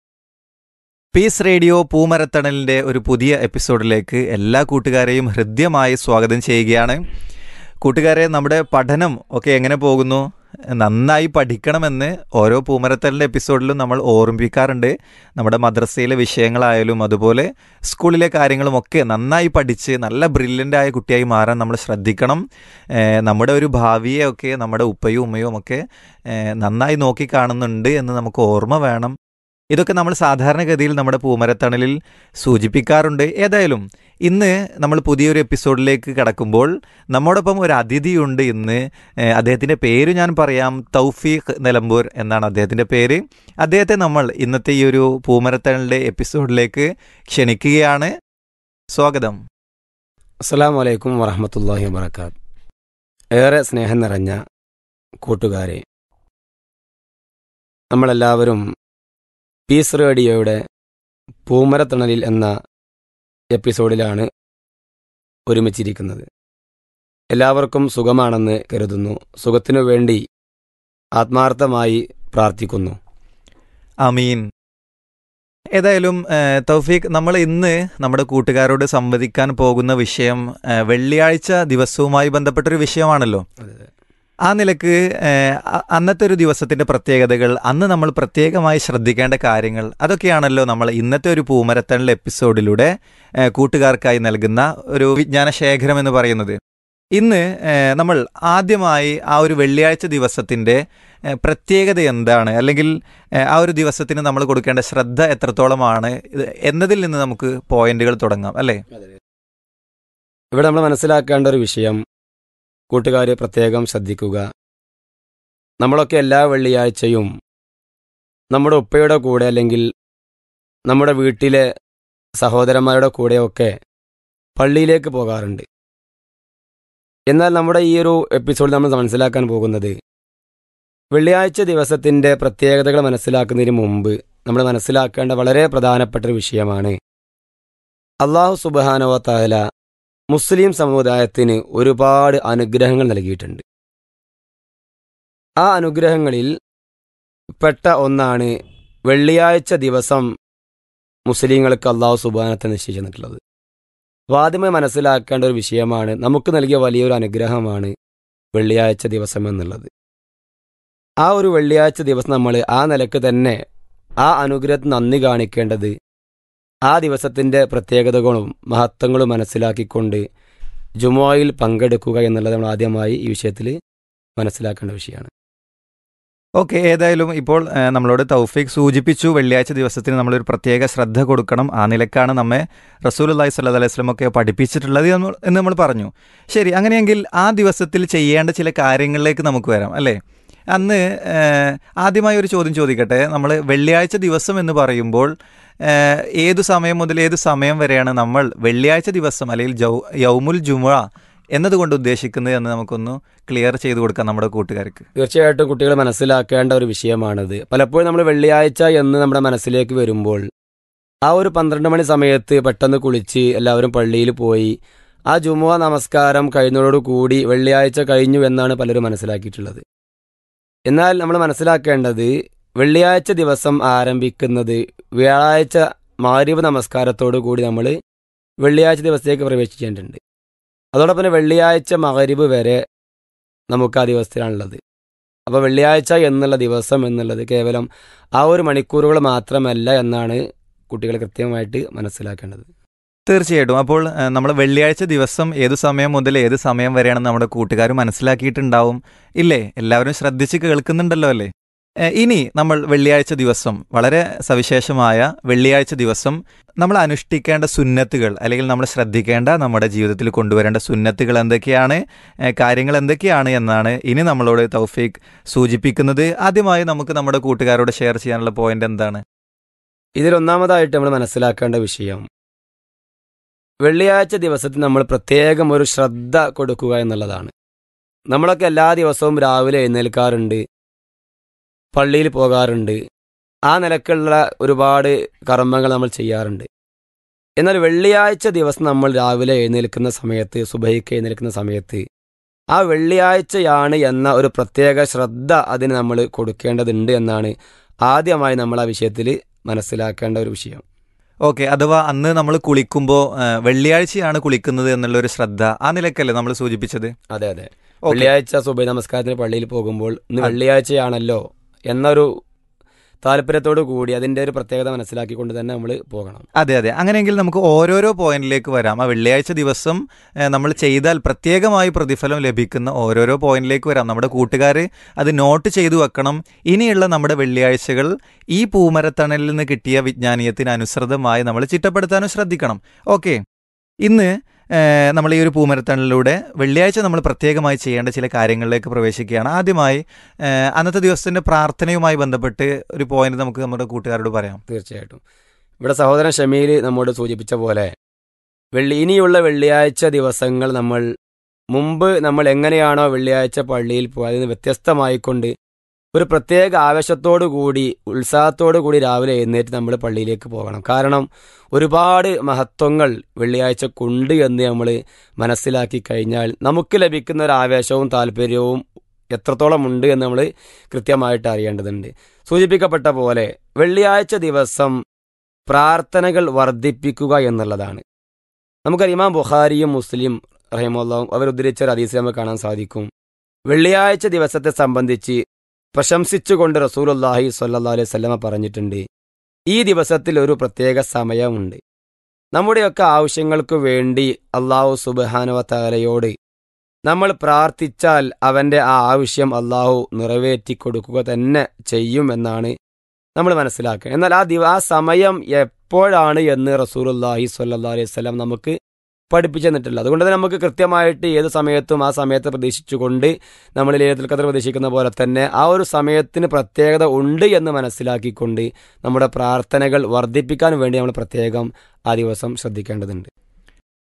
പീസ് റേഡിയോ പൂമരത്തണലിൻ്റെ ഒരു പുതിയ എപ്പിസോഡിലേക്ക് എല്ലാ കൂട്ടുകാരെയും ഹൃദ്യമായി സ്വാഗതം ചെയ്യുകയാണ് കൂട്ടുകാരെ നമ്മുടെ പഠനം ഒക്കെ എങ്ങനെ പോകുന്നു നന്നായി പഠിക്കണമെന്ന് ഓരോ പൂമരത്തലിൻ്റെ എപ്പിസോഡിലും നമ്മൾ ഓർമ്മിപ്പിക്കാറുണ്ട് നമ്മുടെ മദ്രസയിലെ വിഷയങ്ങളായാലും അതുപോലെ സ്കൂളിലെ കാര്യങ്ങളുമൊക്കെ നന്നായി പഠിച്ച് നല്ല ബ്രില്യൻ്റ് ആയ കുട്ടിയായി മാറാൻ നമ്മൾ ശ്രദ്ധിക്കണം ഏഹ് നമ്മുടെ ഒരു ഭാവിയെ ഒക്കെ നമ്മുടെ ഉപ്പയും ഉമ്മയും ഒക്കെ ഏഹ് നന്നായി നോക്കി കാണുന്നുണ്ട് എന്ന് നമുക്ക് ഓർമ്മ വേണം ഇതൊക്കെ നമ്മൾ സാധാരണഗതിയിൽ നമ്മുടെ പൂമരത്തണലിൽ സൂചിപ്പിക്കാറുണ്ട് ഏതായാലും ഇന്ന് നമ്മൾ പുതിയൊരു എപ്പിസോഡിലേക്ക് കടക്കുമ്പോൾ നമ്മോടൊപ്പം ഒരു അതിഥിയുണ്ട് ഇന്ന് ഏഹ് അദ്ദേഹത്തിൻ്റെ പേര് ഞാൻ പറയാം തൗഫീഖ് നിലമ്പൂർ എന്നാണ് അദ്ദേഹത്തിൻ്റെ പേര് അദ്ദേഹത്തെ നമ്മൾ ഇന്നത്തെ ഈ ഒരു പൂമരത്തണലിൻ്റെ എപ്പിസോഡിലേക്ക് ക്ഷണിക്കുകയാണ് സ്വാഗതം അസ്സലാമു അലൈക്കും വറഹമത്തല്ലാഹി വബർക്കാത്ത് ഏറെ സ്നേഹം നിറഞ്ഞ കൂട്ടുകാരെ നമ്മളെല്ലാവരും പീസ് റേഡിയോയുടെ പൂമരത്തണലിൽ എന്ന എപ്പിസോഡിലാണ് ഒരുമിച്ചിരിക്കുന്നത് എല്ലാവർക്കും സുഖമാണെന്ന് കരുതുന്നു സുഖത്തിനു വേണ്ടി ആത്മാർത്ഥമായി പ്രാർത്ഥിക്കുന്നു അമീൻ ഏതായാലും ഏഹ്, തൗഫീഖ് നമ്മൾ ഇന്ന് നമ്മുടെ കൂട്ടുകാരോട് സംവദിക്കാൻ പോകുന്ന വിഷയം ഏഹ്, വെള്ളിയാഴ്ച ദിവസവുമായി ബന്ധപ്പെട്ടൊരു വിഷയമാണല്ലോ ആ നിലക്ക് ഏഹ്, അ- അന്നത്തെ ഒരു ദിവസത്തിന്റെ പ്രത്യേകതകൾ അന്ന് നമ്മൾ പ്രത്യേകമായി ശ്രദ്ധിക്കേണ്ട കാര്യങ്ങൾ അതൊക്കെയാണല്ലോ നമ്മൾ ഇന്നത്തെ ഒരു പൂമരത്തണിലെ എപ്പിസോഡിലൂടെ ഏഹ്, കൂട്ടുകാർക്കായി നൽകുന്ന ഒരു വിജ്ഞാന ശേഖരം എന്ന് പറയുന്നത് ഇന്ന് ഏഹ്, നമ്മൾ ആദ്യമായി ആ ഒരു വെള്ളിയാഴ്ച ദിവസത്തിന്റെ ഏഹ്, പ്രത്യേകത എന്താണ് അല്ലെങ്കിൽ ഏഹ്, ആ ഒരു ദിവസത്തിന് നമ്മൾ കൊടുക്കേണ്ട ശ്രദ്ധ എത്രത്തോളമാണ് ഇത് എന്നതിൽ നിന്ന് നമുക്ക് പോയിന്റുകൾ തുടങ്ങാം അല്ലേ ഇവിടെ നമ്മൾ മനസ്സിലാക്കേണ്ട ഒരു വിഷയം കൂട്ടുകാർ പ്രത്യേകം ശ്രദ്ധിക്കുക നമ്മളൊക്കെ എല്ലാ വെള്ളിയാഴ്ചയും നമ്മുടെ ഉപ്പയുടെ കൂടെ അല്ലെങ്കിൽ നമ്മുടെ വീട്ടിലെ സഹോദരന്മാരുടെ കൂടെയൊക്കെ പള്ളിയിലേക്ക് പോകാറുണ്ട് എന്നാൽ നമ്മുടെ ഈ ഒരു എപ്പിസോഡിൽ നമ്മൾ മനസ്സിലാക്കാൻ പോകുന്നത് വെള്ളിയാഴ്ച ദിവസത്തിൻ്റെ പ്രത്യേകതകൾ മനസ്സിലാക്കുന്നതിന് മുമ്പ് നമ്മൾ മനസ്സിലാക്കേണ്ട വളരെ പ്രധാനപ്പെട്ട ഒരു വിഷയമാണ് അള്ളാഹു സുബാനവ താല മുസ്ലിം സമുദായത്തിന് ഒരുപാട് അനുഗ്രഹങ്ങൾ നൽകിയിട്ടുണ്ട് ആ അനുഗ്രഹങ്ങളിൽ പെട്ട ഒന്നാണ് വെള്ളിയാഴ്ച ദിവസം മുസ്ലിങ്ങൾക്ക് അള്ളാഹു സുബാനത്തെ നിശ്ചയിച്ചിട്ടുള്ളത് അപ്പോൾ ആദ്യമേ മനസ്സിലാക്കേണ്ട ഒരു വിഷയമാണ് നമുക്ക് നൽകിയ വലിയൊരു അനുഗ്രഹമാണ് വെള്ളിയാഴ്ച ദിവസം എന്നുള്ളത് ആ ഒരു വെള്ളിയാഴ്ച ദിവസം നമ്മൾ ആ നിലക്ക് തന്നെ ആ അനുഗ്രഹത്തിന് നന്ദി കാണിക്കേണ്ടത് ആ ദിവസത്തിൻ്റെ പ്രത്യേകതകളും മഹത്വങ്ങളും മനസ്സിലാക്കിക്കൊണ്ട് ജുമുഅയിൽ പങ്കെടുക്കുക എന്നുള്ളത് നമ്മൾ ആദ്യമായി ഈ വിഷയത്തിൽ മനസ്സിലാക്കേണ്ട വിഷയമാണ് ഓക്കെ ഏതായാലും ഇപ്പോൾ ആ, നമ്മളോട് തൗഫീഖ് സൂചിപ്പിച്ചു വെള്ളിയാഴ്ച ദിവസത്തിന് നമ്മളൊരു പ്രത്യേക ശ്രദ്ധ കൊടുക്കണം ആ നിലക്കാണ് നമ്മെ റസൂൽ അള്ളഹി സ്വല്ലാ അലൈഹി സ്വലമൊക്കെ പഠിപ്പിച്ചിട്ടുള്ളത് എന്ന് എന്ന് നമ്മൾ പറഞ്ഞു ശരി അങ്ങനെയെങ്കിൽ ആ ദിവസത്തിൽ ചെയ്യേണ്ട ചില കാര്യങ്ങളിലേക്ക് നമുക്ക് വരാം അല്ലേ അന്ന് ആ, ആദ്യമായി ഒരു ചോദ്യം ചോദിക്കട്ടെ നമ്മൾ വെള്ളിയാഴ്ച ദിവസം എന്ന് പറയുമ്പോൾ ആ, ഏതു സമയം മുതൽ ഏത് സമയം വരെയാണ് നമ്മൾ വെള്ളിയാഴ്ച ദിവസം അല്ലെങ്കിൽ ജൗ യൗമുൽ ജുമുഅ എന്നതുകൊണ്ട് ഉദ്ദേശിക്കുന്നത് എന്ന് നമുക്കൊന്ന് ക്ലിയർ ചെയ്തു കൊടുക്കാം നമ്മുടെ കൂട്ടുകാർക്ക് തീർച്ചയായിട്ടും കുട്ടികൾ മനസ്സിലാക്കേണ്ട ഒരു വിഷയമാണിത് പലപ്പോഴും നമ്മൾ വെള്ളിയാഴ്ച എന്ന് നമ്മുടെ മനസ്സിലേക്ക് വരുമ്പോൾ ആ ഒരു പന്ത്രണ്ട് മണി സമയത്ത് പെട്ടെന്ന് കുളിച്ച് എല്ലാവരും പള്ളിയിൽ പോയി ആ ജുമുഅ നമസ്കാരം കഴിഞ്ഞതോടുകൂടി വെള്ളിയാഴ്ച കഴിഞ്ഞു എന്നാണ് പലരും മനസ്സിലാക്കിയിട്ടുള്ളത് എന്നാൽ നമ്മൾ മനസ്സിലാക്കേണ്ടത് വെള്ളിയാഴ്ച ദിവസം ആരംഭിക്കുന്നത് വ്യാഴാഴ്ച മാരിവ് നമസ്കാരത്തോടു കൂടി നമ്മൾ വെള്ളിയാഴ്ച ദിവസത്തേക്ക് പ്രവേശിക്കേണ്ടതുണ്ട് അതോടൊപ്പം തന്നെ വെള്ളിയാഴ്ച മകരിബ് വരെ നമുക്ക് ആ ദിവസത്തിലാണുള്ളത് അപ്പോൾ വെള്ളിയാഴ്ച എന്നുള്ള ദിവസം എന്നുള്ളത് കേവലം ആ ഒരു മണിക്കൂറുകൾ മാത്രമല്ല എന്നാണ് കുട്ടികൾ കൃത്യമായിട്ട് മനസ്സിലാക്കേണ്ടത് തീർച്ചയായിട്ടും അപ്പോൾ നമ്മൾ വെള്ളിയാഴ്ച ദിവസം ഏത് സമയം മുതൽ ഏത് സമയം വരെയാണെന്ന് നമ്മുടെ കൂട്ടുകാർ മനസ്സിലാക്കിയിട്ടുണ്ടാവും ഇല്ലേ എല്ലാവരും ശ്രദ്ധിച്ച് കേൾക്കുന്നുണ്ടല്ലോ അല്ലേ ഏ, ഇനി നമ്മൾ വെള്ളിയാഴ്ച ദിവസം വളരെ സവിശേഷമായ വെള്ളിയാഴ്ച ദിവസം നമ്മൾ അനുഷ്ഠിക്കേണ്ട സുന്നത്തുകൾ അല്ലെങ്കിൽ നമ്മൾ ശ്രദ്ധിക്കേണ്ട നമ്മുടെ ജീവിതത്തിൽ കൊണ്ടുവരേണ്ട സുന്നത്തുകൾ എന്തൊക്കെയാണ് ഏ, കാര്യങ്ങൾ എന്തൊക്കെയാണ് എന്നാണ് ഇനി നമ്മളോട് തൗഫീഖ് സൂചിപ്പിക്കുന്നത് ആദ്യമായി നമുക്ക് നമ്മുടെ കൂട്ടുകാരോട് ഷെയർ ചെയ്യാനുള്ള പോയിന്റ് എന്താണ് ഇതിലൊന്നാമതായിട്ട് നമ്മൾ മനസ്സിലാക്കേണ്ട വിഷയം വെള്ളിയാഴ്ച ദിവസത്തിൽ നമ്മൾ പ്രത്യേകം ഒരു ശ്രദ്ധ കൊടുക്കുക എന്നുള്ളതാണ് നമ്മളൊക്കെ എല്ലാ ദിവസവും രാവിലെ എഴുന്നേൽക്കാറുണ്ട് പള്ളിയിൽ പോകാറുണ്ട് ആ നിലക്കുള്ള ഒരുപാട് കർമ്മങ്ങൾ നമ്മൾ ചെയ്യാറുണ്ട് എന്നാൽ വെള്ളിയാഴ്ച ദിവസം നമ്മൾ രാവിലെ എഴുന്നേൽക്കുന്ന സമയത്ത് സുബൈക്ക് എഴുന്നേൽക്കുന്ന സമയത്ത് ആ വെള്ളിയാഴ്ചയാണ് എന്ന ഒരു പ്രത്യേക ശ്രദ്ധ അതിന് നമ്മൾ കൊടുക്കേണ്ടതുണ്ട് എന്നാണ് ആദ്യമായി നമ്മൾ ആ വിഷയത്തിൽ മനസ്സിലാക്കേണ്ട ഒരു വിഷയം ഓക്കെ അഥവാ അന്ന് നമ്മൾ കുളിക്കുമ്പോൾ വെള്ളിയാഴ്ചയാണ് കുളിക്കുന്നത് എന്നുള്ള ഒരു ശ്രദ്ധ ആ നിലക്കല്ലേ നമ്മൾ സൂചിപ്പിച്ചത് അതെ അതെ ഓക്കെ. വെള്ളിയാഴ്ച സുബൈ നമസ്കാരത്തിന് പള്ളിയിൽ പോകുമ്പോൾ ഇന്ന് ആ. വെള്ളിയാഴ്ചയാണല്ലോ എന്നൊരു താല്പര്യത്തോടു കൂടി അതിൻ്റെ ഒരു പ്രത്യേകത മനസ്സിലാക്കിക്കൊണ്ട് തന്നെ നമ്മൾ പോകണം അതെ അതെ അങ്ങനെയെങ്കിൽ നമുക്ക് ഓരോരോ പോയിന്റിലേക്ക് വരാം ആ വെള്ളിയാഴ്ച ദിവസം ഏഹ്, നമ്മൾ ചെയ്താൽ പ്രത്യേകമായി പ്രതിഫലം ലഭിക്കുന്ന ഓരോരോ പോയിന്റിലേക്ക് വരാം നമ്മുടെ കൂട്ടുകാർ അത് നോട്ട് ചെയ്തു വെക്കണം ഇനിയുള്ള നമ്മുടെ വെള്ളിയാഴ്ചകൾ ഈ പൂമരത്തണലിൽ നിന്ന് കിട്ടിയ വിജ്ഞാനീയത്തിന് അനുസൃതമായി നമ്മൾ ചിട്ടപ്പെടുത്താനും ശ്രദ്ധിക്കണം ഓക്കെ ഇന്ന് ഏഹ്, നമ്മൾ ഈ ഒരു പൂമരത്തണലിലൂടെ വെള്ളിയാഴ്ച നമ്മൾ പ്രത്യേകമായി ചെയ്യേണ്ട ചില കാര്യങ്ങളിലേക്ക് പ്രവേശിക്കുകയാണ് ആദ്യമായി ഏഹ്, അന്നത്തെ ദിവസത്തിന്റെ പ്രാർത്ഥനയുമായി ബന്ധപ്പെട്ട് ഒരു പോയിന്റ് നമുക്ക് നമ്മുടെ കൂട്ടുകാരോട് പറയാം തീർച്ചയായിട്ടും ഇവിടെ സഹോദരൻ ഷമീൽ നമ്മോട് സൂചിപ്പിച്ച പോലെ വെള്ളി ഇനിയുള്ള വെള്ളിയാഴ്ച ദിവസങ്ങൾ നമ്മൾ മുമ്പ് നമ്മൾ എങ്ങനെയാണോ വെള്ളിയാഴ്ച പള്ളിയിൽ പോയത് അതിന് വ്യത്യസ്തമായിക്കൊണ്ട് ഒരു പ്രത്യേക ആവേശത്തോടു കൂടി ഉത്സാഹത്തോടു കൂടി രാവിലെ എഴുന്നേറ്റ് നമ്മൾ പള്ളിയിലേക്ക് പോകണം കാരണം ഒരുപാട് മഹത്വങ്ങൾ വെള്ളിയാഴ്ചക്കുണ്ട് എന്ന് നമ്മൾ മനസ്സിലാക്കി കഴിഞ്ഞാൽ നമുക്ക് ലഭിക്കുന്ന ഒരു ആവേശവും താല്പര്യവും എത്രത്തോളം ഉണ്ട് എന്ന് നമ്മൾ കൃത്യമായിട്ട് അറിയേണ്ടതുണ്ട് സൂചിപ്പിക്കപ്പെട്ട പോലെ വെള്ളിയാഴ്ച ദിവസം പ്രാർത്ഥനകൾ വർദ്ധിപ്പിക്കുക എന്നുള്ളതാണ് നമുക്കറിയാം ഇമാം ബുഖാരിയും മുസ്ലിം റഹിമുള്ളവും അവരുദ്ധരിച്ച ഒരു ഹദീസിൽ നമുക്ക് കാണാൻ സാധിക്കും വെള്ളിയാഴ്ച ദിവസത്തെ സംബന്ധിച്ച് പ്രശംസിച്ചുകൊണ്ട് റസൂലുള്ളാഹി സ്വല്ലല്ലാഹു അലൈഹി വസല്ലമ പറഞ്ഞിട്ടുണ്ട് ഈ ദിവസത്തിൽ ഒരു പ്രത്യേക സമയമുണ്ട് നമ്മുടെയൊക്കെ ആവശ്യങ്ങൾക്ക് വേണ്ടി അള്ളാഹു സുബ്ഹാനഹു തആലയോട് നമ്മൾ പ്രാർത്ഥിച്ചാൽ അവൻ്റെ ആ ആവശ്യം അള്ളാഹു നിറവേറ്റി കൊടുക്കുക തന്നെ ചെയ്യുമെന്നാണ് നമ്മൾ മനസ്സിലാക്കുക എന്നാൽ ആ ദിവ ആ സമയം എപ്പോഴാണ് എന്ന് റസൂലുള്ളാഹി സ്വല്ലല്ലാഹു അലൈഹി വസല്ലം നമുക്ക് പഠിപ്പിച്ചു തന്നിട്ടില്ല അതുകൊണ്ട് തന്നെ നമുക്ക് കൃത്യമായിട്ട് ഏത് സമയത്തും ആ സമയത്തെ പ്രതീക്ഷിച്ചുകൊണ്ട് നമ്മൾ ലേലത്തിൽ കഥ പ്രതീക്ഷിക്കുന്ന പോലെ തന്നെ ആ ഒരു സമയത്തിന് പ്രത്യേകത ഉണ്ട് എന്ന് മനസ്സിലാക്കിക്കൊണ്ട് നമ്മുടെ പ്രാർത്ഥനകൾ വർദ്ധിപ്പിക്കാൻ വേണ്ടി നമ്മൾ പ്രത്യേകം ആ ദിവസം ശ്രദ്ധിക്കേണ്ടതുണ്ട്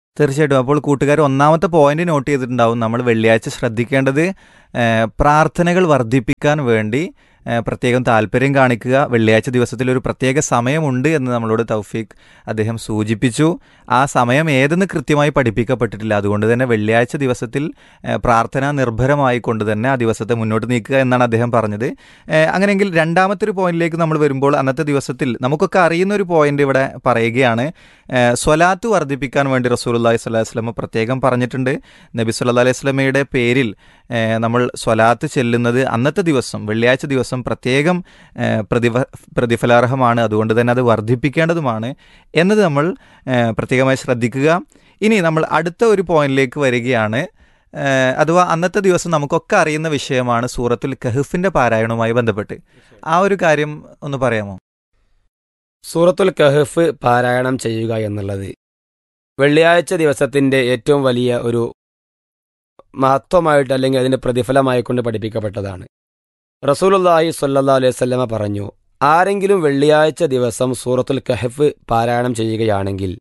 തീർച്ചയായിട്ടും അപ്പോൾ കൂട്ടുകാർ ഒന്നാമത്തെ പോയിന്റ് നോട്ട് ചെയ്തിട്ടുണ്ടാവും നമ്മൾ വെള്ളിയാഴ്ച ശ്രദ്ധിക്കേണ്ടത് ഏഹ്, പ്രാർത്ഥനകൾ വർദ്ധിപ്പിക്കാൻ വേണ്ടി ഏഹ്, പ്രത്യേകം താല്പര്യം കാണിക്കുക വെള്ളിയാഴ്ച ദിവസത്തിൽ ഒരു പ്രത്യേക സമയമുണ്ട് എന്ന് നമ്മളോട് തൗഫീഖ് അദ്ദേഹം സൂചിപ്പിച്ചു ആ സമയം ഏതെന്ന് കൃത്യമായി പഠിപ്പിക്കപ്പെട്ടിട്ടില്ല അതുകൊണ്ട് തന്നെ വെള്ളിയാഴ്ച ദിവസത്തിൽ ഏഹ്, പ്രാർത്ഥന നിർഭരമായി കൊണ്ട് തന്നെ ആ ദിവസത്തെ മുന്നോട്ട് നീക്കുക എന്നാണ് അദ്ദേഹം പറഞ്ഞത് ഏഹ്, അങ്ങനെയെങ്കിൽ രണ്ടാമത്തെ ഒരു പോയിന്റിലേക്ക് നമ്മൾ വരുമ്പോൾ അന്നത്തെ ദിവസത്തിൽ നമുക്കൊക്കെ അറിയുന്ന ഒരു പോയിന്റ് ഇവിടെ പറയുകയാണ് ഏഹ്, സ്വലാത്ത് വർദ്ധിപ്പിക്കാൻ വേണ്ടി റസൂലുള്ളാഹി സ്വല്ലല്ലാഹി വസല്ലം പ്രത്യേകം പറഞ്ഞിട്ടുണ്ട് നബി സല്ലല്ലാഹി അലൈഹി വസല്ലമയുടെ പേരിൽ ഏഹ്, നമ്മൾ സ്വലാത്ത് ചെല്ലുന്നത് അന്നത്തെ ദിവസം വെള്ളിയാഴ്ച ദിവസം പ്രത്യേകം ഏഹ്, പ്രതിഫ പ്രതിഫലാർഹമാണ് അതുകൊണ്ട് തന്നെ അത് വർദ്ധിപ്പിക്കേണ്ടതുമാണ് എന്നത് നമ്മൾ ഏഹ്, പ്രത്യേകമായി ശ്രദ്ധിക്കുക ഇനി നമ്മൾ അടുത്ത ഒരു പോയിന്റിലേക്ക് വരികയാണ് ഏഹ്, അഥവാ അന്നത്തെ ദിവസം നമുക്കൊക്കെ അറിയുന്ന വിഷയമാണ് സൂറത്തുൽ കഹഫിന്റെ പാരായണവുമായി ബന്ധപ്പെട്ട് ആ ഒരു കാര്യം ഒന്ന് പറയാമോ സൂറത്തുൽ കഹഫ് പാരായണം ചെയ്യുക എന്നുള്ളത് വെള്ളിയാഴ്ച ദിവസത്തിന്റെ ഏറ്റവും വലിയ ഒരു മഹത്വമായിട്ട് അല്ലെങ്കിൽ അതിന്റെ പ്രതിഫലമായി കൊണ്ട് പഠിപ്പിക്കപ്പെട്ടതാണ് റസൂലുള്ളാഹി സ്വല്ലല്ലാഹു അലൈഹി വസല്ലമ പറഞ്ഞു ആരെങ്കിലും വെള്ളിയാഴ്ച ദിവസം സൂറത്തുൽ കഹഫ് പാരായണം ചെയ്യുകയാണെങ്കിൽ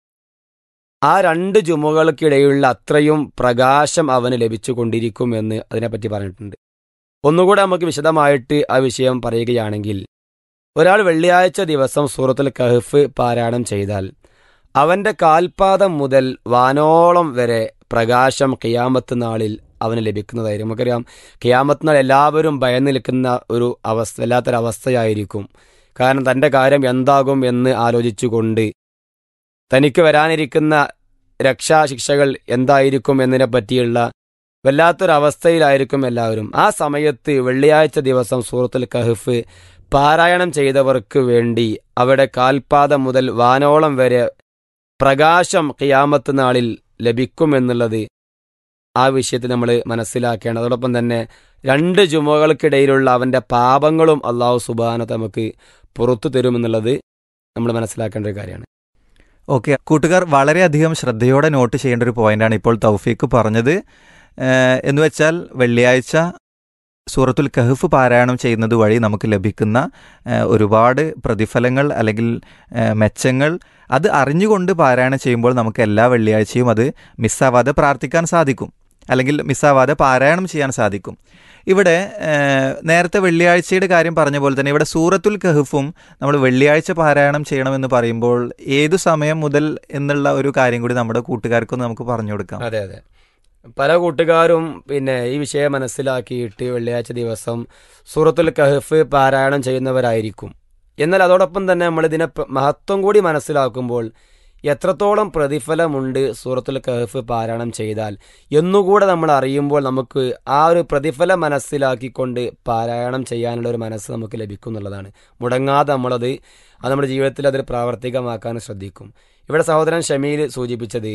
ആ രണ്ട് ജുമുകൾക്കിടയിലുള്ള അത്രയും പ്രകാശം അവന് ലഭിച്ചുകൊണ്ടിരിക്കും എന്ന് അതിനെപ്പറ്റി പറഞ്ഞിട്ടുണ്ട് ഒന്നുകൂടെ നമുക്ക് വിശദമായിട്ട് ആ വിഷയം പറയുകയാണെങ്കിൽ ഒരാൾ വെള്ളിയാഴ്ച ദിവസം സൂറത്തുൽ കഹഫ് പാരായണം ചെയ്താൽ അവന്റെ കാൽപാദം മുതൽ വാനോളം വരെ പ്രകാശം കിയാമത്ത് നാളിൽ അവന് ലഭിക്കുന്നതായിരിക്കും നമുക്കറിയാം കിയാമത്ത് നാൾ എല്ലാവരും ഭയന്ന് നിൽക്കുന്ന ഒരു അവസ്ഥ വല്ലാത്തൊരവസ്ഥയായിരിക്കും കാരണം തൻ്റെ കാര്യം എന്താകും എന്ന് ആലോചിച്ചുകൊണ്ട് തനിക്ക് വരാനിരിക്കുന്ന രക്ഷാശിക്ഷകൾ എന്തായിരിക്കും എന്നതിനെ പറ്റിയുള്ള വല്ലാത്തൊരവസ്ഥയിലായിരിക്കും എല്ലാവരും ആ സമയത്ത് വെള്ളിയാഴ്ച ദിവസം സൂറത്തുൽ കഹഫ് പാരായണം ചെയ്തവർക്ക് വേണ്ടി അവിടെ കാൽപാദം മുതൽ വാനോളം വരെ പ്രകാശം ഖിയാമത്ത് നാളിൽ ലഭിക്കുമെന്നുള്ളത് ആ വിഷയത്തിൽ നമ്മൾ മനസ്സിലാക്കേണ്ടത് അതോടൊപ്പം തന്നെ രണ്ട് ജുമകൾക്കിടയിലുള്ള അവൻ്റെ പാപങ്ങളും അള്ളാഹു സുബാനത്ത് നമുക്ക് പുറത്തു തരുമെന്നുള്ളത് നമ്മൾ മനസ്സിലാക്കേണ്ട ഒരു കാര്യമാണ് ഓക്കെ കൂട്ടുകാർ വളരെയധികം ശ്രദ്ധയോടെ നോട്ട് ചെയ്യേണ്ട ഒരു പോയിന്റാണ് ഇപ്പോൾ തൗഫീക്ക് പറഞ്ഞത് ഏഹ് എന്ന് വെച്ചാൽ വെള്ളിയാഴ്ച സൂറത്തുൽ കഹഫ് പാരായണം ചെയ്യുന്നത് വഴി നമുക്ക് ലഭിക്കുന്ന ഏഹ് ഒരുപാട് പ്രതിഫലങ്ങൾ അല്ലെങ്കിൽ ഏഹ് മെച്ചങ്ങൾ അത് അറിഞ്ഞുകൊണ്ട് പാരായണം ചെയ്യുമ്പോൾ നമുക്ക് എല്ലാ വെള്ളിയാഴ്ചയും അത് മിസ്സാവാതെ പ്രാർത്ഥിക്കാൻ സാധിക്കും അല്ലെങ്കിൽ മിസ്സാവാതെ പാരായണം ചെയ്യാൻ സാധിക്കും ഇവിടെ ഏഹ്, നേരത്തെ വെള്ളിയാഴ്ചയുടെ കാര്യം പറഞ്ഞ പോലെ തന്നെ ഇവിടെ സൂറത്തുൽ കഹഫും നമ്മൾ വെള്ളിയാഴ്ച പാരായണം ചെയ്യണമെന്ന് പറയുമ്പോൾ ഏതു സമയം മുതൽ എന്നുള്ള ഒരു കാര്യം കൂടി നമ്മുടെ കൂട്ടുകാർക്കൊന്ന് നമുക്ക് പറഞ്ഞു കൊടുക്കാം അതെ അതെ പല കൂട്ടുകാരും പിന്നെ ഈ വിഷയം മനസ്സിലാക്കിയിട്ട് വെള്ളിയാഴ്ച ദിവസം സൂറത്തുൽ കഹഫ് പാരായണം ചെയ്യുന്നവരായിരിക്കും എന്നാൽ അതോടൊപ്പം തന്നെ നമ്മൾ ഇതിനെ പ- മഹത്വം കൂടി മനസ്സിലാക്കുമ്പോൾ എത്രത്തോളം പ്രതിഫലമുണ്ട് സൂറത്തുൽ കഹഫ് പാരായണം ചെയ്താൽ എന്നുകൂടെ നമ്മൾ അറിയുമ്പോൾ നമുക്ക് ആ ഒരു പ്രതിഫലം മനസ്സിലാക്കിക്കൊണ്ട് പാരായണം ചെയ്യാനുള്ള ഒരു മനസ്സ് നമുക്ക് ലഭിക്കും എന്നുള്ളതാണ് മുടങ്ങാതെ നമ്മളത് അത് നമ്മുടെ ജീവിതത്തിൽ അതിൽ പ്രാവർത്തികമാക്കാൻ ശ്രദ്ധിക്കും ഇവിടെ സഹോദരൻ ഷമീൽ സൂചിപ്പിച്ചത്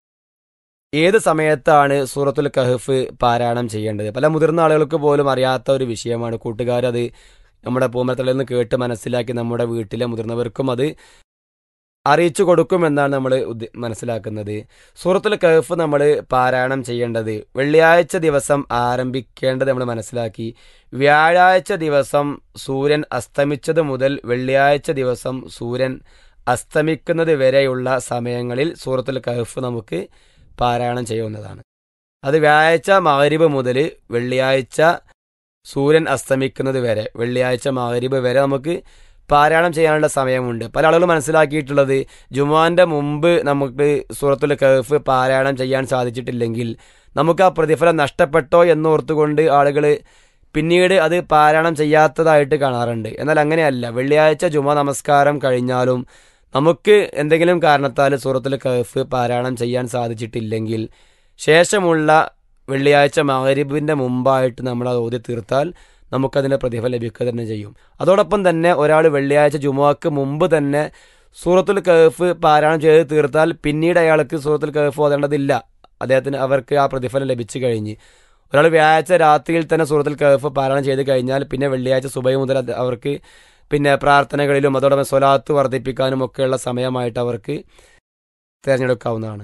ഏത് സമയത്താണ് സൂറത്തുൽ കഹഫ് പാരായണം ചെയ്യേണ്ടത് പല മുതിർന്ന ആളുകൾക്ക് പോലും അറിയാത്ത ഒരു വിഷയമാണ് കൂട്ടുകാരത് നമ്മുടെ പൂമരത്തളിൽ നിന്ന് കേട്ട് മനസ്സിലാക്കി നമ്മുടെ വീട്ടിലെ മുതിർന്നവർക്കും അത് അറിയിച്ചു കൊടുക്കുമെന്നാണ് നമ്മൾ ഉദ്ദ- മനസ്സിലാക്കുന്നത് സൂറത്തുൽ കഹഫ് നമ്മൾ പാരായണം ചെയ്യേണ്ടത് വെള്ളിയാഴ്ച ദിവസം ആരംഭിക്കേണ്ടത് നമ്മൾ മനസ്സിലാക്കി വ്യാഴാഴ്ച ദിവസം സൂര്യൻ അസ്തമിച്ചത് മുതൽ വെള്ളിയാഴ്ച ദിവസം സൂര്യൻ അസ്തമിക്കുന്നത് വരെയുള്ള സമയങ്ങളിൽ സൂറത്തുൽ കഹഫ് നമുക്ക് പാരായണം ചെയ്യാവുന്നതാണ് അത് വ്യാഴാഴ്ച മകരിബ് മുതൽ വെള്ളിയാഴ്ച സൂര്യൻ അസ്തമിക്കുന്നത് വരെ വെള്ളിയാഴ്ച മകരിബ് വരെ നമുക്ക് പാരായണം ചെയ്യാനുള്ള സമയമുണ്ട് പല ആളുകളും മനസ്സിലാക്കിയിട്ടുള്ളത് ജുമാന്റെ മുമ്പ് നമുക്ക് സൂറത്തുൽ കഹഫ് പാരായണം ചെയ്യാൻ സാധിച്ചിട്ടില്ലെങ്കിൽ നമുക്ക് ആ പ്രതിഫലം നഷ്ടപ്പെട്ടോ എന്നോർത്തുകൊണ്ട് ആളുകൾ പിന്നീട് അത് പാരായണം ചെയ്യാത്തതായിട്ട് കാണാറുണ്ട് എന്നാൽ അങ്ങനെയല്ല വെള്ളിയാഴ്ച ജുമാ നമസ്കാരം കഴിഞ്ഞാലും നമുക്ക് എന്തെങ്കിലും കാരണത്താൽ സൂറത്തുൽ കഹഫ് പാരായണം ചെയ്യാൻ സാധിച്ചിട്ടില്ലെങ്കിൽ ശേഷമുള്ള വെള്ളിയാഴ്ച മകരിബിൻ്റെ മുമ്പായിട്ട് നമ്മൾ അത് ഓതി തീർത്താൽ നമുക്കതിൻ്റെ പ്രതിഫലം ലഭിക്കുക തന്നെ ചെയ്യും അതോടൊപ്പം തന്നെ ഒരാൾ വെള്ളിയാഴ്ച ജുമുഅക്ക് മുമ്പ് തന്നെ സൂറത്തുൽ കഹഫ് പാരായണം ചെയ്ത് തീർത്താൽ പിന്നീട് അയാൾക്ക് സൂറത്തുൽ കഹഫ് ഓതേണ്ടതില്ല അദ്ദേഹത്തിന് അവർക്ക് ആ പ്രതിഫലം ലഭിച്ചു കഴിഞ്ഞ് ഒരാൾ വ്യാഴാഴ്ച രാത്രിയിൽ തന്നെ സൂറത്തുൽ കഹഫ് പാരായണം ചെയ്ത് കഴിഞ്ഞാൽ പിന്നെ വെള്ളിയാഴ്ച സുബൈ മുതൽ അത് അവർക്ക് പിന്നെ പ്രാർത്ഥനകളിലും അതോടൊപ്പം സ്വലാത്ത് വർദ്ധിപ്പിക്കാനും ഒക്കെയുള്ള സമയമായിട്ട് അവർക്ക് തിരഞ്ഞെടുക്കാവുന്നതാണ്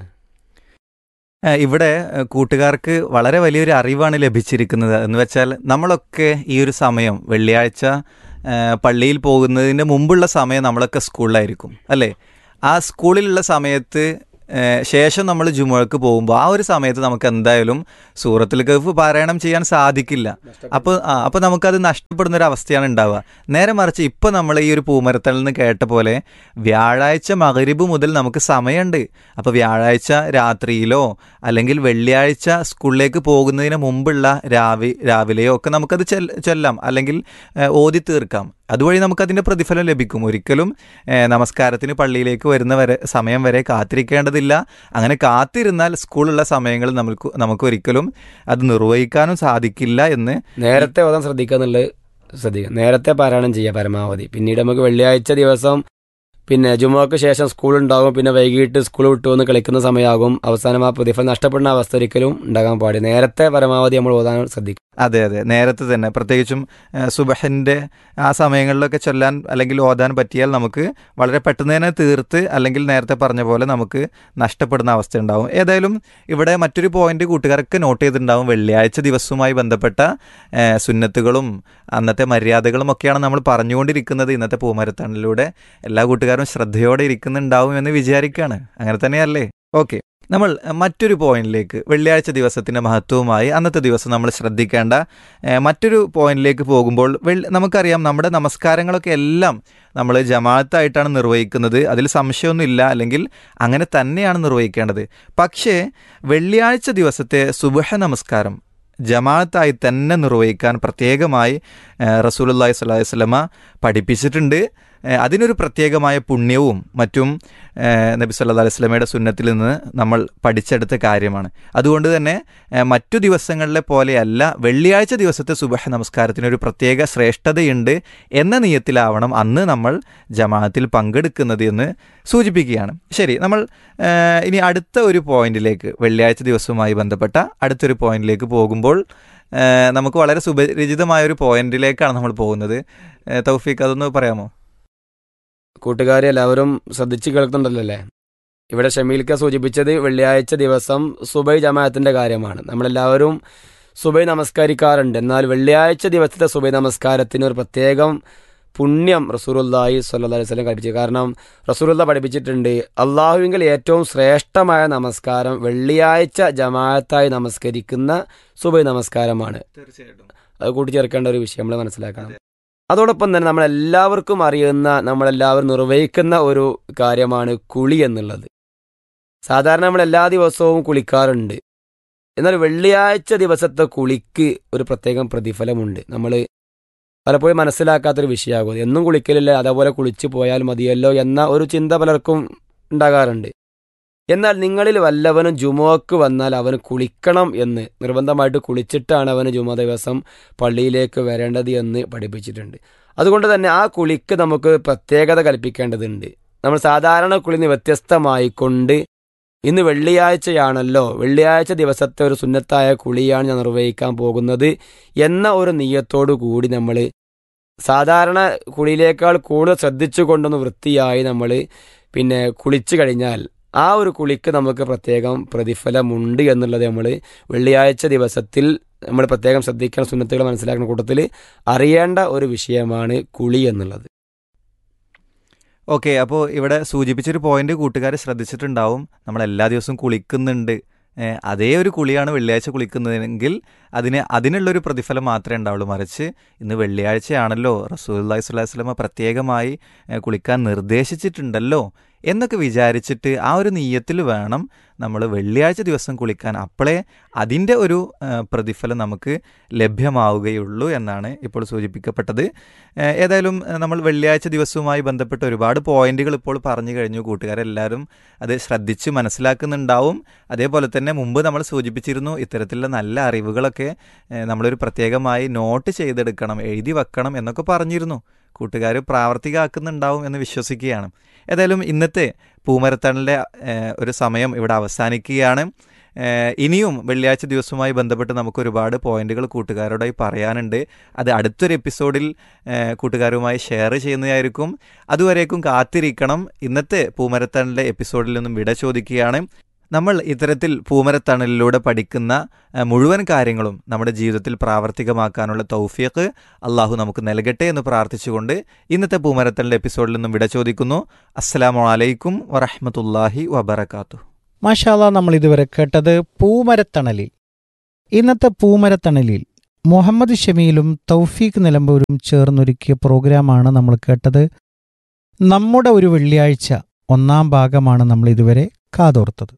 ഏഹ് ഇവിടെ ഏഹ് കൂട്ടുകാർക്ക് വളരെ വലിയൊരു അറിവാണ് ലഭിച്ചിരിക്കുന്നത് എന്ന് വെച്ചാൽ നമ്മളൊക്കെ ഈ ഒരു സമയം വെള്ളിയാഴ്ച ഏഹ് പള്ളിയിൽ പോകുന്നതിന് മുമ്പുള്ള സമയം നമ്മളൊക്കെ സ്കൂളിലായിരിക്കും അല്ലേ ആ സ്കൂളിലുള്ള സമയത്ത് ഏഹ്, ശേഷം നമ്മൾ ജുമുഴക്ക് പോകുമ്പോൾ ആ ഒരു സമയത്ത് നമുക്ക് എന്തായാലും സൂറത്തുൽ ഗഫ് പാരായണം ചെയ്യാൻ സാധിക്കില്ല അപ്പോൾ ആ അപ്പോൾ നമുക്കത് നഷ്ടപ്പെടുന്ന ഒരു അവസ്ഥയാണ് ഉണ്ടാവുക നേരെ മറിച്ച് ഇപ്പോൾ നമ്മൾ ഈ ഒരു പൂമരത്തണിൽ നിന്ന് കേട്ട പോലെ വ്യാഴാഴ്ച മകരിബ് മുതൽ നമുക്ക് സമയമുണ്ട് അപ്പോൾ വ്യാഴാഴ്ച രാത്രിയിലോ അല്ലെങ്കിൽ വെള്ളിയാഴ്ച സ്കൂളിലേക്ക് പോകുന്നതിന് മുമ്പുള്ള രാവി രാവിലെയോ ഒക്കെ നമുക്കത് ചെൽ- ചൊല്ലാം അല്ലെങ്കിൽ ഏഹ്, ഓതി തീർക്കാം അതുവഴി നമുക്കതിൻ്റെ പ്രതിഫലം ലഭിക്കും ഒരിക്കലും ഏഹ്, നമസ്കാരത്തിന് പള്ളിയിലേക്ക് വരുന്ന വരെ സമയം വരെ കാത്തിരിക്കേണ്ടതില്ല അങ്ങനെ കാത്തിരുന്നാൽ സ്കൂളുള്ള സമയങ്ങളിൽ നമുക്ക് നമുക്ക് ഒരിക്കലും അത് നിർവഹിക്കാനും സാധിക്കില്ല എന്ന് നേരത്തെ ഓതാൻ ശ്രദ്ധിക്കുക എന്നുള്ളത് ശ്രദ്ധിക്കുക നേരത്തെ പാരായണം ചെയ്യുക പരമാവധി പിന്നീട് നമുക്ക് വെള്ളിയാഴ്ച ദിവസം പിന്നെ ജുമുക്ക് ശേഷം സ്കൂൾ ഉണ്ടാകും പിന്നെ വൈകിട്ട് സ്കൂൾ വിട്ടു വന്ന് കളിക്കുന്ന സമയമാകും അവസാനം ആ പ്രതിഫലം നഷ്ടപ്പെടുന്ന അവസ്ഥ ഒരിക്കലും ഉണ്ടാകാൻ പാടില്ല നേരത്തെ പരമാവധി നമ്മൾ ഓതാൻ ശ്രദ്ധിക്കും അതെ അതെ നേരത്തെ തന്നെ പ്രത്യേകിച്ചും ഏഹ്, സുബഹിൻ്റെ ആ സമയങ്ങളിലൊക്കെ ചൊല്ലാൻ അല്ലെങ്കിൽ ഓതാൻ പറ്റിയാൽ നമുക്ക് വളരെ പെട്ടെന്ന് തന്നെ തീർത്ത് അല്ലെങ്കിൽ നേരത്തെ പറഞ്ഞ പോലെ നമുക്ക് നഷ്ടപ്പെടുന്ന അവസ്ഥ ഉണ്ടാവും ഏതായാലും ഇവിടെ മറ്റൊരു പോയിന്റ് കൂട്ടുകാരൊക്കെ നോട്ട് ചെയ്തിട്ടുണ്ടാവും വെള്ളിയാഴ്ച ദിവസവുമായി ബന്ധപ്പെട്ട ഏഹ്, സുന്നത്തുകളും അന്നത്തെ മര്യാദകളും ഒക്കെയാണ് നമ്മൾ പറഞ്ഞുകൊണ്ടിരിക്കുന്നത് ഇന്നത്തെ പൂമരത്തണിലൂടെ എല്ലാ കൂട്ടുകാരും ശ്രദ്ധയോടെ ഇരിക്കുന്നുണ്ടാവും എന്ന് വിചാരിക്കുകയാണ് അങ്ങനെ തന്നെയല്ലേ ഓക്കെ നമ്മൾ മറ്റൊരു പോയിന്റിലേക്ക് വെള്ളിയാഴ്ച ദിവസത്തിൻ്റെ മഹത്വവുമായി അന്നത്തെ ദിവസം നമ്മൾ ശ്രദ്ധിക്കേണ്ട ഏഹ്, മറ്റൊരു പോയിന്റിലേക്ക് പോകുമ്പോൾ വെള്ളി നമുക്കറിയാം നമ്മുടെ നമസ്കാരങ്ങളൊക്കെ എല്ലാം നമ്മൾ ജമാഅത്തായിട്ടാണ് നിർവഹിക്കുന്നത് അതിൽ സംശയമൊന്നുമില്ല അല്ലെങ്കിൽ അങ്ങനെ തന്നെയാണ് നിർവഹിക്കേണ്ടത് പക്ഷേ വെള്ളിയാഴ്ച ദിവസത്തെ സുബഹ നമസ്കാരം ജമാഅത്തായി തന്നെ നിർവഹിക്കാൻ പ്രത്യേകമായി ഏഹ്, റസൂലുള്ളാഹി സ്വല്ലല്ലാഹി വസല്ലമ പഠിപ്പിച്ചിട്ടുണ്ട് ഏഹ്, അതിനൊരു പ്രത്യേകമായ പുണ്യവും മറ്റും ഏഹ്, നബി സല്ലല്ലാഹു അലൈഹി വസല്ലമയുടെ സുന്നത്തിൽ നിന്ന് നമ്മൾ പഠിച്ചെടുത്ത കാര്യമാണ് അതുകൊണ്ട് തന്നെ ഏഹ്, മറ്റു ദിവസങ്ങളിലെ പോലെയല്ല വെള്ളിയാഴ്ച ദിവസത്തെ സുബഹ നമസ്കാരത്തിന് ഒരു പ്രത്യേക ശ്രേഷ്ഠതയുണ്ട് എന്ന നിയത്തിലാവണം അന്ന് നമ്മൾ ജമാഅത്തിൽ പങ്കെടുക്കുന്നത് എന്ന് സൂചിപ്പിക്കുകയാണ് ശരി നമ്മൾ ഏഹ്, ഇനി അടുത്ത ഒരു പോയിന്റിലേക്ക് വെള്ളിയാഴ്ച ദിവസവുമായി ബന്ധപ്പെട്ട അടുത്തൊരു പോയിന്റിലേക്ക് പോകുമ്പോൾ ഏഹ്, നമുക്ക് വളരെ സുപരിചിതമായ ഒരു പോയിന്റിലേക്കാണ് നമ്മൾ പോകുന്നത് ഏഹ്, തൗഫീഖ് അതൊന്ന് പറയാമോ കൂട്ടുകാരെ എല്ലാവരും ശ്രദ്ധിച്ച് കേൾക്കുന്നുണ്ടല്ലോ അല്ലേ ഇവിടെ ഷമീൽക്ക സൂചിപ്പിച്ചത് വെള്ളിയാഴ്ച ദിവസം സുബൈ ജമാഅത്തിന്റെ കാര്യമാണ് നമ്മളെല്ലാവരും സുബൈ നമസ്കരിക്കാറുണ്ട് എന്നാൽ വെള്ളിയാഴ്ച ദിവസത്തെ സുബൈ നമസ്കാരത്തിന് ഒരു പ്രത്യേകം പുണ്യം റസൂറുല്ലാഹി സ്വല്ലല്ലാഹി അലൈഹി വസല്ലം പഠിപ്പിച്ചു കാരണം റസൂറുല്ല പഠിപ്പിച്ചിട്ടുണ്ട് അള്ളാഹുവിങ്കിൽ ഏറ്റവും ശ്രേഷ്ഠമായ നമസ്കാരം വെള്ളിയാഴ്ച ജമാഅത്തായി നമസ്കരിക്കുന്ന സുബൈ നമസ്കാരമാണ് തീർച്ചയായിട്ടും അത് കൂട്ടിച്ചേർക്കേണ്ട ഒരു വിഷയം നമ്മൾ മനസ്സിലാക്കണം അതോടൊപ്പം തന്നെ നമ്മളെല്ലാവർക്കും അറിയുന്ന നമ്മളെല്ലാവരും നിർവഹിക്കുന്ന ഒരു കാര്യമാണ് കുളി എന്നുള്ളത് സാധാരണ നമ്മൾ എല്ലാ ദിവസവും കുളിക്കാറുണ്ട് എന്നാൽ വെള്ളിയാഴ്ച ദിവസത്തെ കുളിക്ക് ഒരു പ്രത്യേകം പ്രതിഫലമുണ്ട് നമ്മൾ പലപ്പോഴും മനസ്സിലാക്കാത്തൊരു വിഷയമാകും എന്നും കുളിക്കലില്ല അതേപോലെ കുളിച്ചു പോയാൽ മതിയല്ലോ എന്ന ഒരു ചിന്ത പലർക്കും ഉണ്ടാകാറുണ്ട് എന്നാൽ നിങ്ങളിൽ വല്ലവനും ജുമോക്ക് വന്നാൽ അവന് കുളിക്കണം എന്ന് നിർബന്ധമായിട്ട് കുളിച്ചിട്ടാണ് അവന് ജുമ ദിവസം പള്ളിയിലേക്ക് വരേണ്ടത് എന്ന് പഠിപ്പിച്ചിട്ടുണ്ട് അതുകൊണ്ട് തന്നെ ആ കുളിക്ക് നമുക്ക് പ്രത്യേകത കൽപ്പിക്കേണ്ടതുണ്ട് നമ്മൾ സാധാരണ കുളിന്ന് വ്യത്യസ്തമായിക്കൊണ്ട് ഇന്ന് വെള്ളിയാഴ്ചയാണല്ലോ വെള്ളിയാഴ്ച ദിവസത്തെ ഒരു സുന്നത്തായ കുളിയാണ് ഞാൻ നിർവഹിക്കാൻ പോകുന്നത് എന്ന ഒരു നീയത്തോടു കൂടി നമ്മൾ സാധാരണ കുളിയിലേക്കാൾ കൂടുതൽ ശ്രദ്ധിച്ചുകൊണ്ടൊന്ന് വൃത്തിയായി നമ്മൾ പിന്നെ കുളിച്ചു കഴിഞ്ഞാൽ ആ ഒരു കുളിക്ക് നമുക്ക് പ്രത്യേകം പ്രതിഫലമുണ്ട് എന്നുള്ളത് നമ്മൾ വെള്ളിയാഴ്ച ദിവസത്തിൽ നമ്മൾ പ്രത്യേകം ശ്രദ്ധിക്കണം സുന്നത്തുകൾ മനസ്സിലാക്കുന്ന കൂട്ടത്തിൽ അറിയേണ്ട ഒരു വിഷയമാണ് കുളി എന്നുള്ളത് ഓക്കെ അപ്പോൾ ഇവിടെ സൂചിപ്പിച്ചൊരു പോയിന്റ് കൂട്ടുകാർ ശ്രദ്ധിച്ചിട്ടുണ്ടാവും നമ്മൾ എല്ലാ ദിവസവും കുളിക്കുന്നുണ്ട് ഏ, അതേ ഒരു കുളിയാണ് വെള്ളിയാഴ്ച കുളിക്കുന്നതെങ്കിൽ അതിന് അതിനുള്ളൊരു പ്രതിഫലം മാത്രമേ ഉണ്ടാവുള്ളൂ മറിച്ച് ഇന്ന് വെള്ളിയാഴ്ചയാണല്ലോ റസൂല്ലാഹി സ്വല്ലല്ലാഹി വസല്ലമ പ്രത്യേകമായി ഏ, കുളിക്കാൻ നിർദ്ദേശിച്ചിട്ടുണ്ടല്ലോ എന്നൊക്കെ വിചാരിച്ചിട്ട് ആ ഒരു നീയത്തിൽ വേണം നമ്മൾ വെള്ളിയാഴ്ച ദിവസം കുളിക്കാൻ അപ്പോഴേ അതിൻ്റെ ഒരു ഏ, പ്രതിഫലം നമുക്ക് ലഭ്യമാവുകയുള്ളൂ എന്നാണ് ഇപ്പോൾ സൂചിപ്പിക്കപ്പെട്ടത് ഏ, ഏതായാലും ഏ, നമ്മൾ വെള്ളിയാഴ്ച ദിവസവുമായി ബന്ധപ്പെട്ട ഒരുപാട് പോയിന്റുകൾ ഇപ്പോൾ പറഞ്ഞു കഴിഞ്ഞു കൂട്ടുകാരെല്ലാവരും അത് ശ്രദ്ധിച്ച് മനസ്സിലാക്കുന്നുണ്ടാവും അതേപോലെ തന്നെ മുമ്പ് നമ്മൾ സൂചിപ്പിച്ചിരുന്നു ഇത്തരത്തിലുള്ള നല്ല അറിവുകളൊക്കെ ഏ, നമ്മളൊരു പ്രത്യേകമായി നോട്ട് ചെയ്തെടുക്കണം എഴുതി വെക്കണം എന്നൊക്കെ പറഞ്ഞിരുന്നു കൂട്ടുകാർ പ്രാവർത്തികമാക്കുന്നുണ്ടാവും എന്ന് വിശ്വസിക്കുകയാണ് ഏതായാലും ഇന്നത്തെ പൂമരത്തണിലെ ഏ, ഒരു സമയം ഇവിടെ അവസാനിക്കുകയാണ് ഏ, ഇനിയും വെള്ളിയാഴ്ച ദിവസവുമായി ബന്ധപ്പെട്ട് നമുക്ക് ഒരുപാട് പോയിന്റുകൾ കൂട്ടുകാരോടായി പറയാനുണ്ട് അത് അടുത്തൊരു എപ്പിസോഡിൽ ഏ, കൂട്ടുകാരുമായി ഷെയർ ചെയ്യുന്നതായിരിക്കും അതുവരേക്കും കാത്തിരിക്കണം ഇന്നത്തെ പൂമരത്തണിലെ എപ്പിസോഡിൽ നിന്നും വിട ചോദിക്കുകയാണ് നമ്മൾ ഇത്തരത്തിൽ പൂമരത്തണലിലൂടെ പഠിക്കുന്ന ഏ, മുഴുവൻ കാര്യങ്ങളും നമ്മുടെ ജീവിതത്തിൽ പ്രാവർത്തികമാക്കാനുള്ള തൗഫീഖ് അള്ളാഹു നമുക്ക് നൽകട്ടെ എന്ന് പ്രാർത്ഥിച്ചുകൊണ്ട് ഇന്നത്തെ പൂമരത്തണിലെ എപ്പിസോഡിൽ നിന്നും വിട ചോദിക്കുന്നു അസ്സലാമു അലൈക്കും വറഹ്മത്തുള്ളാഹി വബറകാതുഹു മാഷാല്ല നമ്മൾ ഇതുവരെ കേട്ടത് പൂമരത്തണലിൽ ഇന്നത്തെ പൂമരത്തണലിൽ മുഹമ്മദ് ഷമീലും തൗഫീഖ് നിലമ്പൂരും ചേർന്നൊരുക്കിയ പ്രോഗ്രാമാണ് നമ്മൾ കേട്ടത് നമ്മുടെ ഒരു വെള്ളിയാഴ്ച ഒന്നാം ഭാഗമാണ് നമ്മൾ ഇതുവരെ കാതോർത്തത്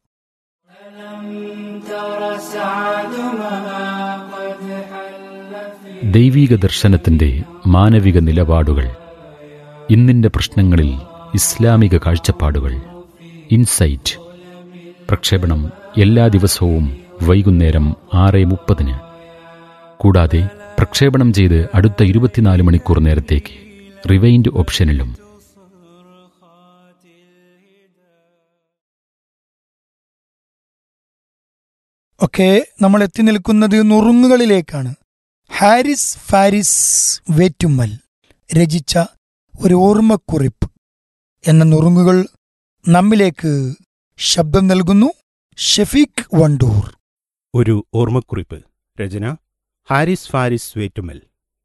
ദൈവീക ദർശനത്തിന്റെ മാനവിക നിലപാടുകൾ ഇന്നിന്റെ പ്രശ്നങ്ങളിൽ ഇസ്ലാമിക കാഴ്ചപ്പാടുകൾ ഇൻസൈറ്റ് പ്രക്ഷേപണം എല്ലാ ദിവസവും വൈകുന്നേരം ആറ് മുപ്പതിന് കൂടാതെ പ്രക്ഷേപണം ചെയ്ത് അടുത്ത ഇരുപത്തിനാല് മണിക്കൂർ നേരത്തേക്ക് റിവൈൻഡ് ഓപ്ഷനിലും ഒക്കെ നമ്മൾ എത്തി നിൽക്കുന്നത് നുറുങ്ങുകളിലേക്കാണ് ഹാരിസ് ഫാരിസ് വേറ്റുമ്മൽ രചിച്ച ഒരു ഓർമ്മക്കുറിപ്പ് എന്ന നുറുങ്ങുകൾ നമ്മിലേക്ക് ശബ്ദം നൽകുന്നു ഷഫീഖ് വണ്ടൂർ ഒരു ഓർമ്മക്കുറിപ്പ് രചന ഹാരിസ് ഫാരിസ് വേറ്റുമൽ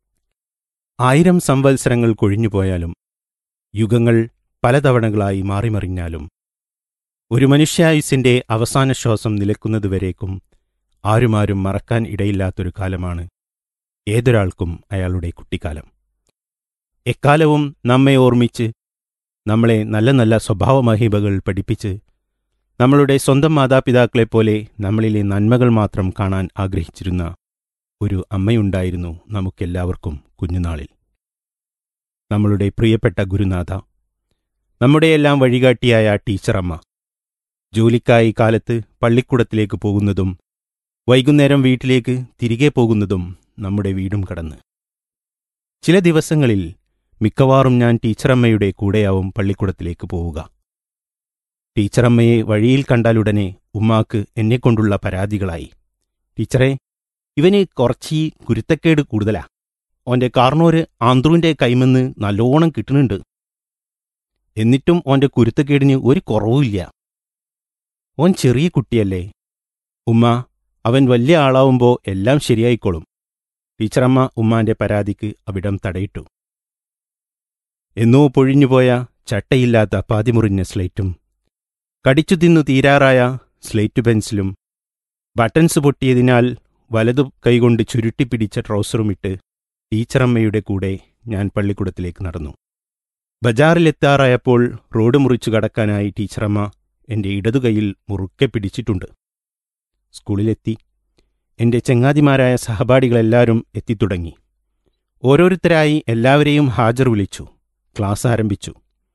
ആയിരം സംവത്സരങ്ങൾ കൊഴിഞ്ഞുപോയാലും യുഗങ്ങൾ പലതവണകളായി മാറിമറിഞ്ഞാലും ഒരു മനുഷ്യായുസിന്റെ അവസാന ശ്വാസം നിലക്കുന്നതുവരേക്കും ആരുമാരും മറക്കാൻ ഇടയില്ലാത്തൊരു കാലമാണ് ഏതൊരാൾക്കും അയാളുടെ കുട്ടിക്കാലം എക്കാലവും നമ്മെ ഓർമ്മിച്ച് നമ്മളെ നല്ല നല്ല സ്വഭാവമഹിമകൾ പഠിപ്പിച്ച് നമ്മളുടെ സ്വന്തം മാതാപിതാക്കളെപ്പോലെ നമ്മളിലെ നന്മകൾ മാത്രം കാണാൻ ആഗ്രഹിച്ചിരുന്ന ഒരു അമ്മയുണ്ടായിരുന്നു നമുക്കെല്ലാവർക്കും കുഞ്ഞുനാളിൽ നമ്മളുടെ പ്രിയപ്പെട്ട ഗുരുനാഥ നമ്മുടെയെല്ലാം വഴികാട്ടിയായ ടീച്ചറമ്മ ജോലിക്കായി കാലത്ത് പള്ളിക്കൂടത്തിലേക്ക് പോകുന്നതും വൈകുന്നേരം വീട്ടിലേക്ക് തിരികെ പോകുന്നതും നമ്മുടെ വീടും കടന്ന് ചില ദിവസങ്ങളിൽ മിക്കവാറും ഞാൻ ടീച്ചറമ്മയുടെ കൂടെയാവും പള്ളിക്കൂടത്തിലേക്ക് പോവുക ടീച്ചറമ്മയെ വഴിയിൽ കണ്ടാലുടനെ ഉമ്മാക്ക് എന്നെക്കൊണ്ടുള്ള പരാതികളായി ടീച്ചറെ ഇവന് കുറച്ച് കുരുത്തക്കേട് കൂടുതലാ ഓന്റെ കാർണോര് ആന്ത്രുവിന്റെ കൈമെന്ന് നല്ലോണം കിട്ടുന്നുണ്ട് എന്നിട്ടും ഓന്റെ കുരുത്തക്കേടിന് ഒരു കുറവുമില്ല ഓൻ ചെറിയ കുട്ടിയല്ലേ ഉമ്മ അവൻ വലിയ ആളാവുമ്പോ എല്ലാം ശരിയായിക്കോളും ടീച്ചറമ്മ ഉമ്മാന്റെ പരാതിക്ക് അവിടം തടയിട്ടു എന്നോ പൊഴിഞ്ഞുപോയ ചട്ടയില്ലാത്ത പാതിമുറിഞ്ഞ സ്ലേറ്റും കടിച്ചു തിന്നു തീരാറായ സ്ലേറ്റ് പെൻസിലും ബട്ടൺസ് പൊട്ടിയതിനാൽ വലതു കൈകൊണ്ട് ചുരുട്ടിപ്പിടിച്ച ട്രൗസറുമിട്ട് ടീച്ചറമ്മയുടെ കൂടെ ഞാൻ പള്ളിക്കൂടത്തിലേക്ക് നടന്നു ബജാറിലെത്താറായപ്പോൾ റോഡ് മുറിച്ചു കടക്കാനായി ടീച്ചറമ്മ എന്റെ ഇടതുകൈയിൽ മുറുക്കെ പിടിച്ചിട്ടുണ്ട് സ്കൂളിലെത്തി എന്റെ ചെങ്ങാതിമാരായ സഹപാഠികളെല്ലാവരും എത്തിത്തുടങ്ങി ഓരോരുത്തരായി എല്ലാവരെയും ഹാജർ വിളിച്ചു ക്ലാസ് ആരംഭിച്ചു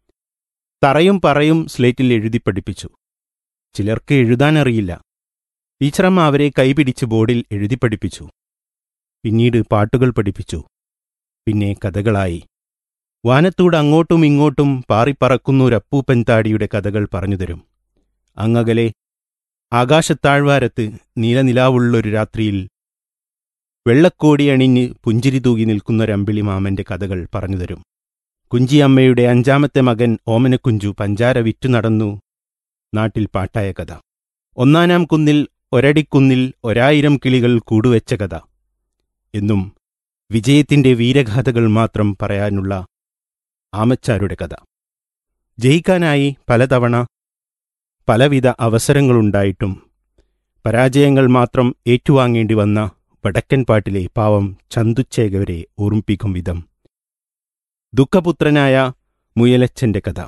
തറയും പറയും സ്ലേറ്റിൽ എഴുതി പഠിപ്പിച്ചു ചിലർക്ക് എഴുതാനറിയില്ല ടീച്ചറമ്മ അവരെ കൈപിടിച്ച് ബോർഡിൽ എഴുതി പഠിപ്പിച്ചു പിന്നീട് പാട്ടുകൾ പഠിപ്പിച്ചു പിന്നെ കഥകളായി വാനത്തൂട് അങ്ങോട്ടും ഇങ്ങോട്ടും പാറിപ്പറക്കുന്നൊരപ്പൂപ്പൻ താടിയുടെ കഥകൾ പറഞ്ഞുതരും അങ്ങകലെ ആകാശത്താഴ്വാരത്ത് നീലനിലാവുള്ളൊരു രാത്രിയിൽ വെള്ളക്കോടി അണിഞ്ഞ് പുഞ്ചിരി തൂകി നിൽക്കുന്നൊരമ്പിളി മാമന്റെ കഥകൾ പറഞ്ഞുതരും കുഞ്ചിയമ്മയുടെ അഞ്ചാമത്തെ മകൻ ഓമനക്കുഞ്ചു പഞ്ചാര വിറ്റു നടന്നു നാട്ടിൽ പാട്ടായ കഥ ഒന്നാനാം കുന്നിൽ ഒരടിക്കുന്നിൽ ഒരായിരം കിളികൾ കൂടുവെച്ച കഥ എന്നും വിജയത്തിന്റെ വീരഗാഥകൾ മാത്രം പറയാനുള്ള ആമച്ചാരുടെ കഥ ജയിക്കാനായി പലതവണ പലവിധ അവസരങ്ങളുണ്ടായിട്ടും പരാജയങ്ങൾ മാത്രം ഏറ്റുവാങ്ങേണ്ടി വന്ന വടക്കൻ പാട്ടിലെ പാവം ചന്തുച്ചേകവരെ ഓർമ്മിപ്പിക്കും വിധം ദുഃഖപുത്രനായ മുയലച്ചന്റെ കഥ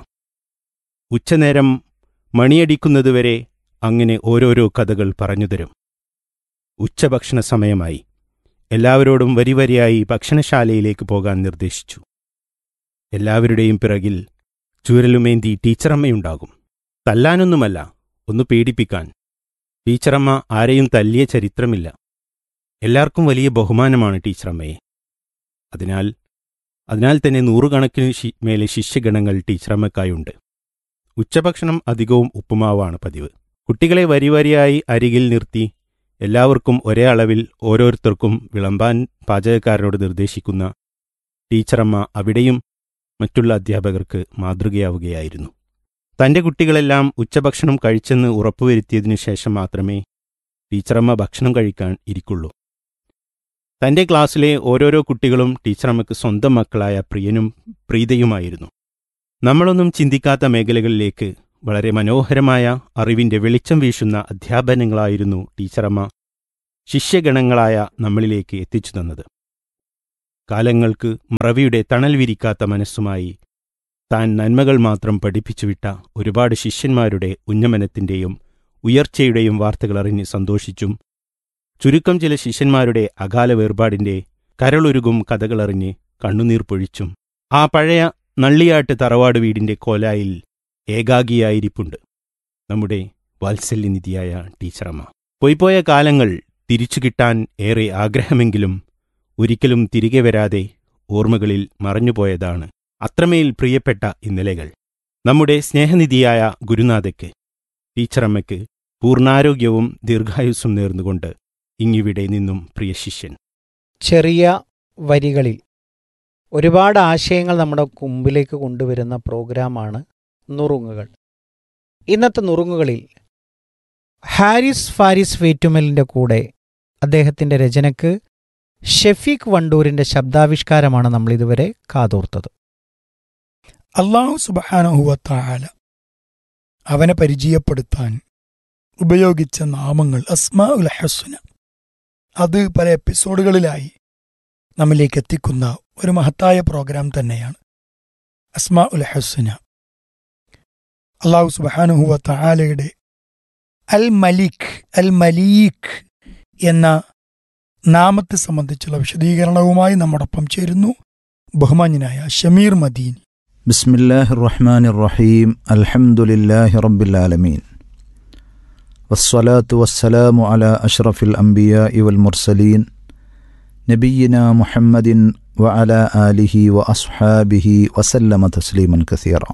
ഉച്ചനേരം മണിയടിക്കുന്നതുവരെ അങ്ങനെ ഓരോരോ കഥകൾ പറഞ്ഞുതരും ഉച്ചഭക്ഷണ സമയമായി എല്ലാവരോടും വരിവരിയായി ഭക്ഷണശാലയിലേക്ക് പോകാൻ നിർദ്ദേശിച്ചു എല്ലാവരുടെയും പിറകിൽ ചൂരലുമേന്തി ടീച്ചറമ്മയുണ്ടാകും തല്ലാനൊന്നുമല്ല ഒന്ന് പേടിപ്പിക്കാൻ ടീച്ചറമ്മ ആരെയും തല്ലിയ ചരിത്രമില്ല എല്ലാവർക്കും വലിയ ബഹുമാനമാണ് ടീച്ചറമ്മയെ അതിനാൽ അതിനാൽ തന്നെ നൂറുകണക്കിന് ശി- മേലെ ശിഷ്യഗണങ്ങൾ ടീച്ചറമ്മക്കായുണ്ട് ഉച്ചഭക്ഷണം അധികവും ഉപ്പുമാവാണ് പതിവ് കുട്ടികളെ വരിവരിയായി അരികിൽ നിർത്തി എല്ലാവർക്കും ഒരേ അളവിൽ ഓരോരുത്തർക്കും വിളമ്പാൻ പാചകക്കാരനോട് നിർദ്ദേശിക്കുന്ന ടീച്ചറമ്മ അവിടെയും മറ്റുള്ള അധ്യാപകർക്ക് മാതൃകയാവുകയായിരുന്നു തന്റെ കുട്ടികളെല്ലാം ഉച്ചഭക്ഷണം കഴിച്ചെന്ന് ഉറപ്പുവരുത്തിയതിനു ശേഷം മാത്രമേ ടീച്ചറമ്മ ഭക്ഷണം കഴിക്കാൻ ഇരിക്കുള്ളൂ തന്റെ ക്ലാസ്സിലെ ഓരോരോ കുട്ടികളും ടീച്ചറമ്മയ്ക്ക് സ്വന്തം മക്കളായ പ്രിയനും പ്രീതയുമായിരുന്നു നമ്മളൊന്നും ചിന്തിക്കാത്ത മേഖലകളിലേക്ക് വളരെ മനോഹരമായ അറിവിൻ്റെ വെളിച്ചം വീശുന്ന അധ്യാപനങ്ങളായിരുന്നു ടീച്ചറമ്മ ശിഷ്യഗണങ്ങളായ നമ്മളിലേക്ക് എത്തിച്ചു തന്നത് കാലങ്ങൾക്ക് മറവിയുടെ തണൽ വിരിക്കാത്ത മനസ്സുമായി താൻ നന്മകൾ മാത്രം പഠിപ്പിച്ചുവിട്ട ഒരുപാട് ശിഷ്യന്മാരുടെ ഉന്നമനത്തിൻ്റെയും ഉയർച്ചയുടെയും വാർത്തകൾ അറിഞ്ഞ് സന്തോഷിച്ചും ചുരുക്കം ചില ശിഷ്യന്മാരുടെ അകാല വേർപാടിൻ്റെ കരളൊരുകും കഥകളറിഞ്ഞ് കണ്ണുനീർ പൊഴിച്ചും ആ പഴയ നള്ളിയാട്ട് തറവാട് വീടിൻ്റെ കോലായിൽ ഏകാഗിയായിരിപ്പുണ്ട് നമ്മുടെ വാത്സല്യനിധിയായ ടീച്ചറമ്മ പോയിപ്പോയ കാലങ്ങൾ തിരിച്ചു കിട്ടാൻ ഏറെ ആഗ്രഹമെങ്കിലും ഒരിക്കലും തിരികെ വരാതെ ഓർമ്മകളിൽ മറഞ്ഞുപോയതാണ് അത്രമേൽ പ്രിയപ്പെട്ട ഇന്നലെകൾ നമ്മുടെ സ്നേഹനിധിയായ ഗുരുനാഥയ്ക്ക് ടീച്ചറമ്മയ്ക്ക് പൂർണ്ണാരോഗ്യവും ദീർഘായുസ്സും നേർന്നുകൊണ്ട് ഇങ്ങിവിടെ നിന്നും പ്രിയ ശിഷ്യൻ ചെറിയ വരികളിൽ ഒരുപാട് ആശയങ്ങൾ നമ്മുടെ മുമ്പിലേക്ക് കൊണ്ടുവരുന്ന പ്രോഗ്രാമാണ് നുറുങ്ങുകൾ ഇന്നത്തെ നുറുങ്ങുകളിൽ ഹാരിസ് ഫാരിസ് വേറ്റുമലിൻ്റെ കൂടെ അദ്ദേഹത്തിൻ്റെ രചനയ്ക്ക് ഷെഫീഖ് വണ്ടൂരിൻ്റെ ശബ്ദാവിഷ്കാരമാണ് നമ്മൾ ഇതുവരെ കാതോർത്തത് അള്ളാഹു സുബാനഹുവത്താല അവനെ പരിചയപ്പെടുത്താൻ ഉപയോഗിച്ച നാമങ്ങൾ അസ്മാ ഉൽ ഹസുന അത് പല എപ്പിസോഡുകളിലായി നമ്മിലേക്ക് എത്തിക്കുന്ന ഒരു മഹത്തായ പ്രോഗ്രാം തന്നെയാണ് അസ്മാ ഉൽ ഹസുന അള്ളാഹു സുബാനുഹുവത്താലയുടെ അൽ മലിക് അൽ മലീഖ് എന്ന നാമത്തെ സംബന്ധിച്ചുള്ള വിശദീകരണവുമായി നമ്മോടൊപ്പം ചേരുന്നു ബഹുമാന്യനായ ഷമീർ മദീനി بسم الله الرحمن الرحيم الحمد لله رب العالمين والصلاة والسلام على أشرف الأنبياء والمرسلين نبينا محمد وعلى آله وأصحابه وسلم تسليما كثيرا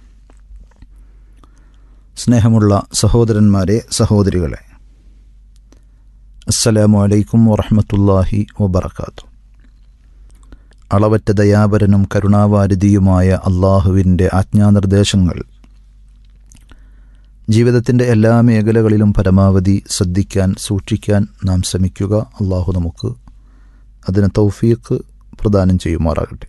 സ്നേഹമുള്ള സഹോദരന്മാരെ സഹോദരികളെ അസ്സലാമു അലൈക്കും വറഹ്മത്തുള്ളാഹി വബറകാതുഹു അളവറ്റ ദയാപരനും കരുണാവാരിധിയുമായ അള്ളാഹുവിൻ്റെ ആജ്ഞാനിർദ്ദേശങ്ങൾ ജീവിതത്തിൻ്റെ എല്ലാ മേഖലകളിലും പരമാവധി ശ്രദ്ധിക്കാൻ സൂക്ഷിക്കാൻ നാം ശ്രമിക്കുക അള്ളാഹു നമുക്ക് അതിന് തൗഫീഖ് പ്രദാനം ചെയ്യുമാറാകട്ടെ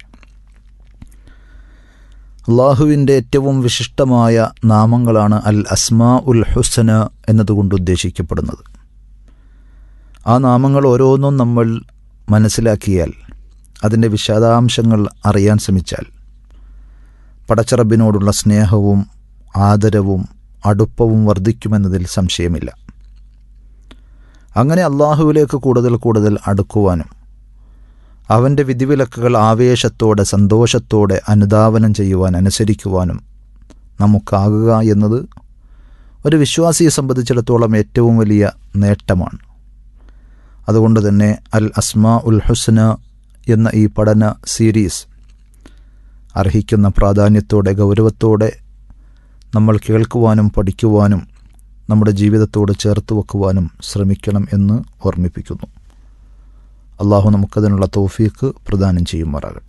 അള്ളാഹുവിൻ്റെ ഏറ്റവും വിശിഷ്ടമായ നാമങ്ങളാണ് അൽ അസ്മാ ഉൽ ഹുസന എന്നതുകൊണ്ട് ഉദ്ദേശിക്കപ്പെടുന്നത് ആ നാമങ്ങൾ ഓരോന്നും നമ്മൾ മനസ്സിലാക്കിയാൽ അതിൻ്റെ വിശദാംശങ്ങൾ അറിയാൻ ശ്രമിച്ചാൽ പടച്ചറബിനോടുള്ള സ്നേഹവും ആദരവും അടുപ്പവും വർദ്ധിക്കുമെന്നതിൽ സംശയമില്ല അങ്ങനെ അള്ളാഹുവിലേക്ക് കൂടുതൽ കൂടുതൽ അടുക്കുവാനും അവൻ്റെ വിധിവിലക്കുകൾ ആവേശത്തോടെ സന്തോഷത്തോടെ അനുധാവനം ചെയ്യുവാൻ അനുസരിക്കുവാനും നമുക്കാകുക എന്നത് ഒരു വിശ്വാസിയെ സംബന്ധിച്ചിടത്തോളം ഏറ്റവും വലിയ നേട്ടമാണ് അതുകൊണ്ട് തന്നെ അൽ അസ്മാ ഉൽ ഹുസ്ന എന്ന ഈ പഠന സീരീസ് അർഹിക്കുന്ന പ്രാധാന്യത്തോടെ ഗൗരവത്തോടെ നമ്മൾ കേൾക്കുവാനും പഠിക്കുവാനും നമ്മുടെ ജീവിതത്തോട് ചേർത്ത് വെക്കുവാനും ശ്രമിക്കണം എന്ന് ഓർമ്മിപ്പിക്കുന്നു അള്ളാഹു നമുക്കതിനുള്ള തൗഫീക്ക് പ്രദാനം ചെയ്യുമാറാകട്ടെ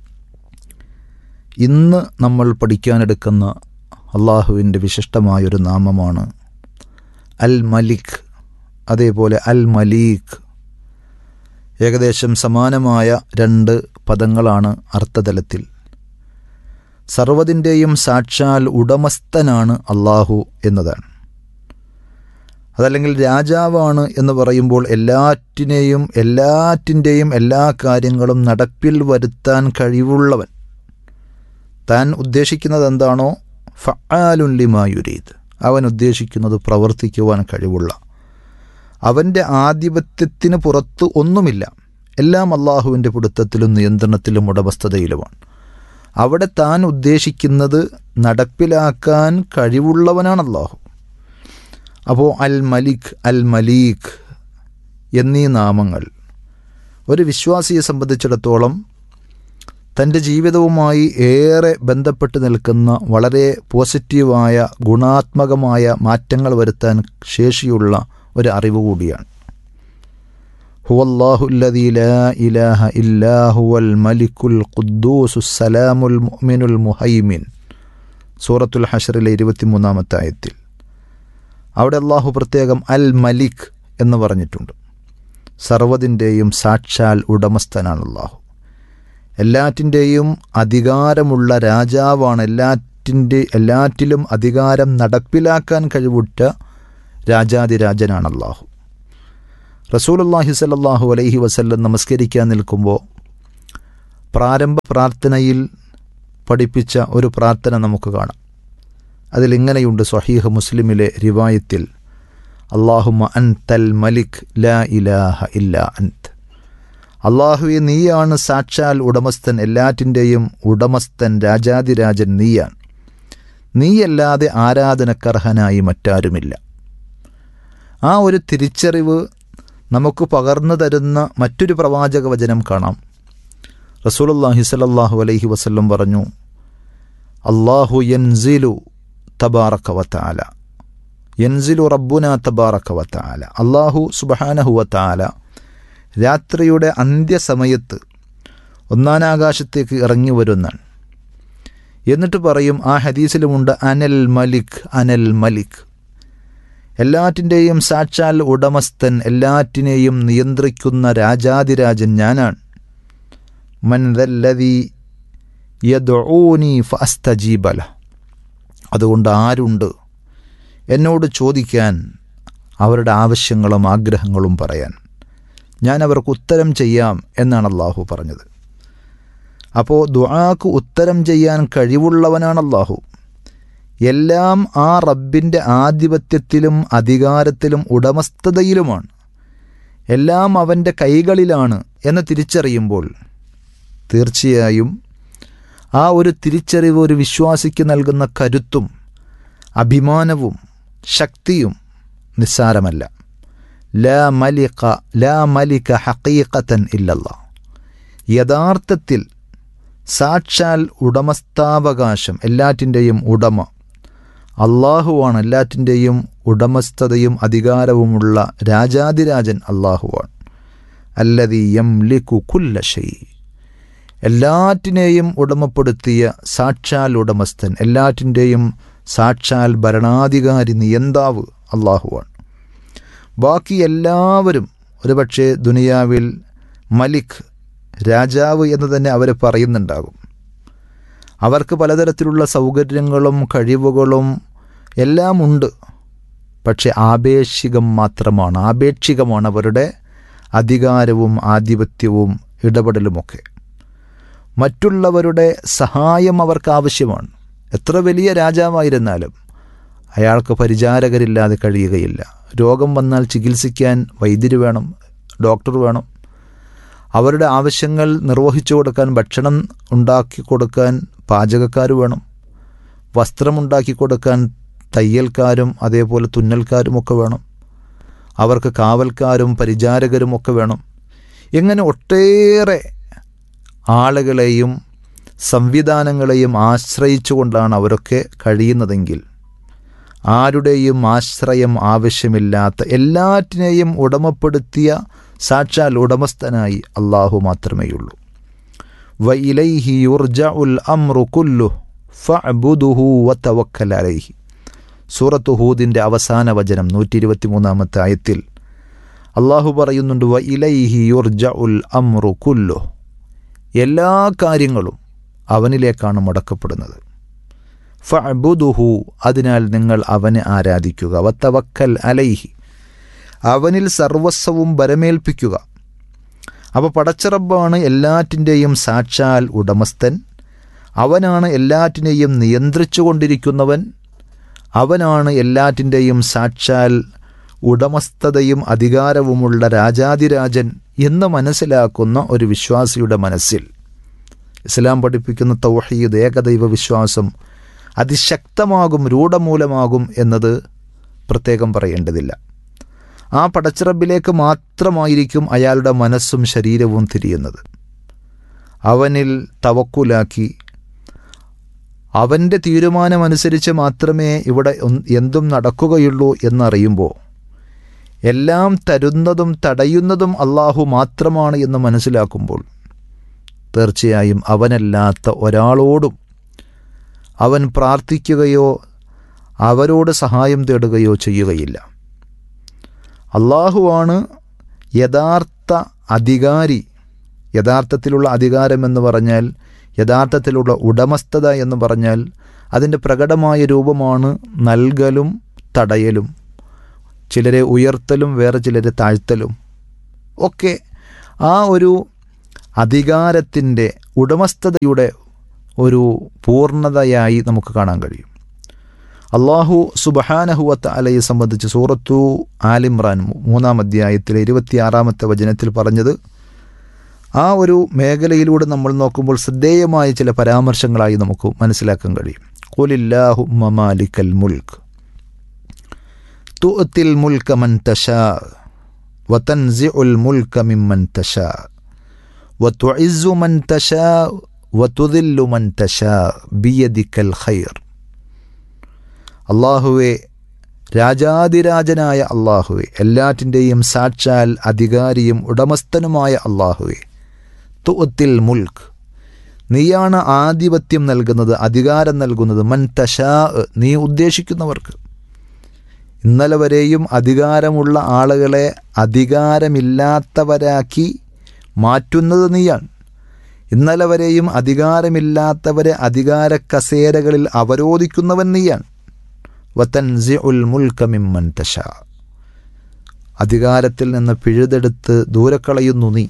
ഇന്ന് നമ്മൾ പഠിക്കാനെടുക്കുന്ന അള്ളാഹുവിൻ്റെ വിശിഷ്ടമായൊരു നാമമാണ് അൽ മലിക് അതേപോലെ അൽ മലീഖ് ഏകദേശം സമാനമായ രണ്ട് പദങ്ങളാണ് അർത്ഥതലത്തിൽ സർവതിൻ്റെയും സാക്ഷാൽ ഉടമസ്ഥനാണ് അള്ളാഹു എന്നതാണ് അതല്ലെങ്കിൽ രാജാവാണ് എന്ന് പറയുമ്പോൾ എല്ലാറ്റിനെയും എല്ലാറ്റിൻ്റെയും എല്ലാ കാര്യങ്ങളും നടപ്പിൽ വരുത്താൻ കഴിവുള്ളവൻ താൻ ഉദ്ദേശിക്കുന്നത് എന്താണോ ഫആലുല്ലിമായുരീദ് അവൻ ഉദ്ദേശിക്കുന്നത് പ്രവർത്തിക്കുവാൻ കഴിവുള്ള അവൻ്റെ ആധിപത്യത്തിന് പുറത്ത് ഒന്നുമില്ല എല്ലാം അള്ളാഹുവിൻ്റെ പിടുത്തത്തിലും നിയന്ത്രണത്തിലും ഉടമസ്ഥതയിലുമാണ് അവിടെ താൻ ഉദ്ദേശിക്കുന്നത് നടപ്പിലാക്കാൻ കഴിവുള്ളവനാണ് അള്ളാഹു അപ്പോൾ അൽ മലിക് അൽ മലീഖ് എന്നീ നാമങ്ങൾ ഒരു വിശ്വാസിയെ സംബന്ധിച്ചിടത്തോളം തൻ്റെ ജീവിതവുമായി ഏറെ ബന്ധപ്പെട്ട് നിൽക്കുന്ന വളരെ പോസിറ്റീവായ ഗുണാത്മകമായ മാറ്റങ്ങൾ വരുത്താൻ ശേഷിയുള്ള ഒരു അറിവ് കൂടിയാണ് ഹുവല്ലാഹുല്ലദീ ലാ ഇലാഹ ഇല്ലാ ഹുവൽ മലിക്കുൽ ഖുദ്ദൂസു സലാമുൽ മുഅ്മിനുൽ മുഹൈമിൻ സൂറത്തുൽ ഹഷറിലെ ഇരുപത്തിമൂന്നാമത്തെ ആയത്തിൽ അവിടെ അള്ളാഹു പ്രത്യേകം അൽ മലിക് എന്ന് പറഞ്ഞിട്ടുണ്ട് സർവ്വതിൻ്റെയും സാക്ഷാൽ ഉടമസ്ഥനാണ് അള്ളാഹു എല്ലാറ്റിൻ്റെയും അധികാരമുള്ള രാജാവാണ് എല്ലാറ്റിൻ്റെയും എല്ലാറ്റിൻ്റെ എല്ലാറ്റിലും അധികാരം നടപ്പിലാക്കാൻ കഴിവുറ്റ രാജാതിരാജനാണ് അള്ളാഹു റസൂലുള്ളാഹി സ്വല്ലല്ലാഹു അലൈഹി വസല്ലം നമസ്കരിക്കാൻ നിൽക്കുമ്പോൾ പ്രാരംഭ പ്രാർത്ഥനയിൽ പഠിപ്പിച്ച ഒരു പ്രാർത്ഥന നമുക്ക് കാണാം അതിലിങ്ങനെയുണ്ട് സ്വഹീഹ് മുസ്ലിമിലെ റിവായത്തിൽ അള്ളാഹുമ അൻ തൽ മലിക് ലാ ഇലാഹ ഇല്ല അൻത് അള്ളാഹുവെ നീയാണ് സാക്ഷാൽ ഉടമസ്ഥൻ എല്ലാറ്റിൻ്റെയും ഉടമസ്ഥൻ രാജാതിരാജൻ നീയാണ് നീയല്ലാതെ ആരാധനക്കർഹനായി മറ്റാരുമില്ല ആ ഒരു തിരിച്ചറിവ് നമുക്ക് പകർന്നു തരുന്ന മറ്റൊരു പ്രവാചക വചനം കാണാം റസൂലുള്ളാഹി സ്വല്ലല്ലാഹു അലൈഹി വസല്ലം പറഞ്ഞു അള്ളാഹു യൻസിലു തബാറക വതആല യൻസിലു റബ്ബുന തബാറക വതആല അള്ളാഹു സുബ്ഹാനഹു വതആല രാത്രിയുടെ അന്ത്യസമയത്ത് ഒന്നാനാകാശത്തേക്ക് ഇറങ്ങി വരുന്നാണ് എന്നിട്ട് പറയും ആ ഹദീസിലുമുണ്ട് അനൽ മലിക് അനൽ മലിക് എല്ലാറ്റിൻ്റെയും സാക്ഷാൽ ഉടമസ്ഥൻ എല്ലാറ്റിനെയും നിയന്ത്രിക്കുന്ന രാജാതിരാജൻ ഞാനാണ് മൻ ദല്ലദീ യദ്ഊനി ഫഅസ്തജീബല അതുകൊണ്ട് ആരുണ്ട് എന്നോട് ചോദിക്കാൻ അവരുടെ ആവശ്യങ്ങളും ആഗ്രഹങ്ങളും പറയാൻ ഞാൻ അവർക്ക് ഉത്തരം ചെയ്യാം എന്നാണ് അള്ളാഹു പറഞ്ഞത് അപ്പോൾ ദുആക്ക് ഉത്തരം ചെയ്യാൻ കഴിവുള്ളവനാണ് അള്ളാഹു എല്ലാം ആ റബ്ബിൻ്റെ ആധിപത്യത്തിലും അധികാരത്തിലും ഉടമസ്ഥതയിലുമാണ് എല്ലാം അവൻ്റെ കൈകളിലാണ് എന്ന് തിരിച്ചറിയുമ്പോൾ തീർച്ചയായും ആ ഒരു തിരിച്ചറിവ് ഒരു വിശ്വാസിക്ക് നൽകുന്ന കരുത്തും അഭിമാനവും ശക്തിയും നിസ്സാരമല്ല ലാ മലിക ലാ മലിക ഹക്കീക്കത്തൻ ഇല്ലല്ല യഥാർത്ഥത്തിൽ സാക്ഷാൽ ഉടമസ്ഥാവകാശം എല്ലാറ്റിൻ്റെയും ഉടമ അള്ളാഹുവാണ് എല്ലാറ്റിൻ്റെയും ഉടമസ്ഥതയും അധികാരവുമുള്ള രാജാതിരാജൻ അള്ളാഹുവാണ് അല്ലതി യംലിക്കു കുല്ല ഷൈ എല്ലാറ്റിനെയും ഉടമപ്പെടുത്തിയ സാക്ഷാൽ ഉടമസ്ഥൻ എല്ലാറ്റിൻ്റെയും സാക്ഷാൽ ഭരണാധികാരി നിയന്താവ് അള്ളാഹുവാണ് ബാക്കി എല്ലാവരും ഒരുപക്ഷെ ദുനിയാവിൽ മലിക് രാജാവ് എന്ന് തന്നെ അവർ പറയുന്നുണ്ടാകും അവർക്ക് പലതരത്തിലുള്ള സൗകര്യങ്ങളും കഴിവുകളും എല്ലാം ഉണ്ട് പക്ഷെ ആപേക്ഷികം മാത്രമാണ് ആപേക്ഷികമാണ് അവരുടെ അധികാരവും ആധിപത്യവും ഇടപെടലുമൊക്കെ മറ്റുള്ളവരുടെ സഹായം അവർക്ക് ആവശ്യമാണ് എത്ര വലിയ രാജാവായിരുന്നാലും അയാൾക്ക് പരിചാരകരില്ലാതെ കഴിയുകയില്ല രോഗം വന്നാൽ ചികിത്സിക്കാൻ വൈദ്യര് വേണം ഡോക്ടർ വേണം അവരുടെ ആവശ്യങ്ങൾ നിർവഹിച്ചു കൊടുക്കാൻ ഭക്ഷണം ഉണ്ടാക്കി കൊടുക്കാൻ പാചകക്കാർ വേണം വസ്ത്രമുണ്ടാക്കി കൊടുക്കാൻ തയ്യൽക്കാരും അതേപോലെ തുന്നൽക്കാരുമൊക്കെ വേണം അവർക്ക് കാവൽക്കാരും പരിചാരകരും ഒക്കെ വേണം ഇങ്ങനെ ഒട്ടേറെ ആളുകളെയും സംവിധാനങ്ങളെയും ആശ്രയിച്ചുകൊണ്ടാണ് അവരൊക്കെ കഴിയുന്നതെങ്കിൽ ആരുടെയും ആശ്രയം ആവശ്യമില്ലാത്ത എല്ലാറ്റിനെയും ഉടമപ്പെടുത്തിയ സാക്ഷാൽ ഉടമസ്ഥനായി അള്ളാഹു മാത്രമേയുള്ളൂ വ ഇലൈഹി യുർജ ഉൽ അമ്രു കുല്ലു ഫഅബുദുഹു വതവക്കൽ അലൈഹി സൂറത്ത് ഹൂദിൻ്റെ അവസാന വചനം നൂറ്റി ഇരുപത്തി മൂന്നാമത്തെ ആയത്തിൽ അള്ളാഹു പറയുന്നുണ്ട് വ ഇലൈഹി യുർജ ഉൽ അമ്രു കുല്ലു എല്ലാ കാര്യങ്ങളും അവനിലേക്കാണ് മുടക്കപ്പെടുന്നത് ഫഅബുദുഹു അതിനാൽ നിങ്ങൾ അവനെ ആരാധിക്കുക വത്തവക്കൽ അലൈഹി അവനിൽ സർവസ്വവും ബരമേൽപ്പിക്കുക അപ്പോൾ പടച്ചറബ്ബാണ് എല്ലാറ്റിൻ്റെയും സാക്ഷാൽ ഉടമസ്ഥൻ അവനാണ് എല്ലാറ്റിനെയും നിയന്ത്രിച്ചു കൊണ്ടിരിക്കുന്നവൻ അവനാണ് എല്ലാറ്റിൻ്റെയും സാക്ഷാൽ ഉടമസ്ഥതയും അധികാരവുമുള്ള രാജാതിരാജൻ എന്ന് മനസ്സിലാക്കുന്ന ഒരു വിശ്വാസിയുടെ മനസ്സിൽ ഇസ്ലാം പഠിപ്പിക്കുന്ന തൗഹീദ് ഏകദൈവ വിശ്വാസം അതിശക്തമാകും രൂഢമൂലമാകും എന്നത് പ്രത്യേകം പറയേണ്ടതില്ല ആ പടച്ചിറബിലേക്ക് മാത്രമായിരിക്കും അയാളുടെ മനസ്സും ശരീരവും തിരിയുന്നത് അവനിൽ തവക്കുലാക്കി അവൻ്റെ തീരുമാനമനുസരിച്ച് മാത്രമേ ഇവിടെ എന്തും നടക്കുകയുള്ളൂ എന്നറിയുമ്പോൾ എല്ലാം തരുന്നതും തടയുന്നതും അള്ളാഹു മാത്രമാണ് എന്ന് മനസ്സിലാക്കുമ്പോൾ തീർച്ചയായും അവനല്ലാത്ത ഒരാളോടും അവൻ പ്രാർത്ഥിക്കുകയോ അവരോട് സഹായം തേടുകയോ ചെയ്യുകയില്ല അള്ളാഹുവാണ് യഥാർത്ഥ അധികാരി യഥാർത്ഥത്തിലുള്ള അധികാരമെന്ന് പറഞ്ഞാൽ യഥാർത്ഥത്തിലുള്ള ഉടമസ്ഥത എന്ന് പറഞ്ഞാൽ അതിൻ്റെ പ്രകടമായ രൂപമാണ് നൽകലും തടയലും ചിലരെ ഉയർത്തലും വേറെ ചിലരെ താഴ്ത്തലും ഒക്കെ ആ ഒരു അധികാരത്തിൻ്റെ ഉടമസ്ഥതയുടെ ഒരു പൂർണ്ണതയായി നമുക്ക് കാണാൻ കഴിയും അള്ളാഹു സുബഹാനഹുവത്ത് അലയെ സംബന്ധിച്ച് സൂറത്തു ആലിമ്രാൻ മൂന്നാം അധ്യായത്തിലെ ഇരുപത്തിയാറാമത്തെ വചനത്തിൽ പറഞ്ഞത് ആ ഒരു മേഖലയിലൂടെ നമ്മൾ നോക്കുമ്പോൾ ശ്രദ്ധേയമായ ചില പരാമർശങ്ങളായി നമുക്ക് മനസ്സിലാക്കാൻ കഴിയും ഖുലില്ലാഹു മമാലിക്കൽ മുൽക്ക് തുഅത്തിൽ മുൽക്ക മൻ തശാ വതൻസിഉൽ മുൽക്ക മിമ്മൻ തശാ വതുഇസ്സു മൻ തശാ വതുദില്ലു മൻ തശാ ബിയദിക്കൽ ഖൈർ അള്ളാഹുവെ രാജാതിരാജനായ അള്ളാഹുവെ എല്ലാറ്റിൻ്റെയും സാക്ഷാൽ അധികാരിയും ഉടമസ്ഥനുമായ അള്ളാഹുവെ തുഅത്തിൽ മുൽക്ക് നീയാണ് ആധിപത്യം നൽകുന്നത് അധികാരം നൽകുന്നത് മൻ തശാ നീ ഉദ്ദേശിക്കുന്നവർക്ക് ഇന്നലെ വരെയും അധികാരമുള്ള ആളുകളെ അധികാരമില്ലാത്തവരാക്കി മാറ്റുന്നത് നീയാണ് ഇന്നലെ വരെയും അധികാരമില്ലാത്തവരെ അധികാര കസേരകളിൽ അവരോധിക്കുന്നവൻ നീയാണ് വതൻസി ഉൽ മുൽക്ക മിമ്മൻ തശ അധികാരത്തിൽ നിന്ന് പിഴുതെടുത്ത് ദൂരക്കളയുന്നു നീ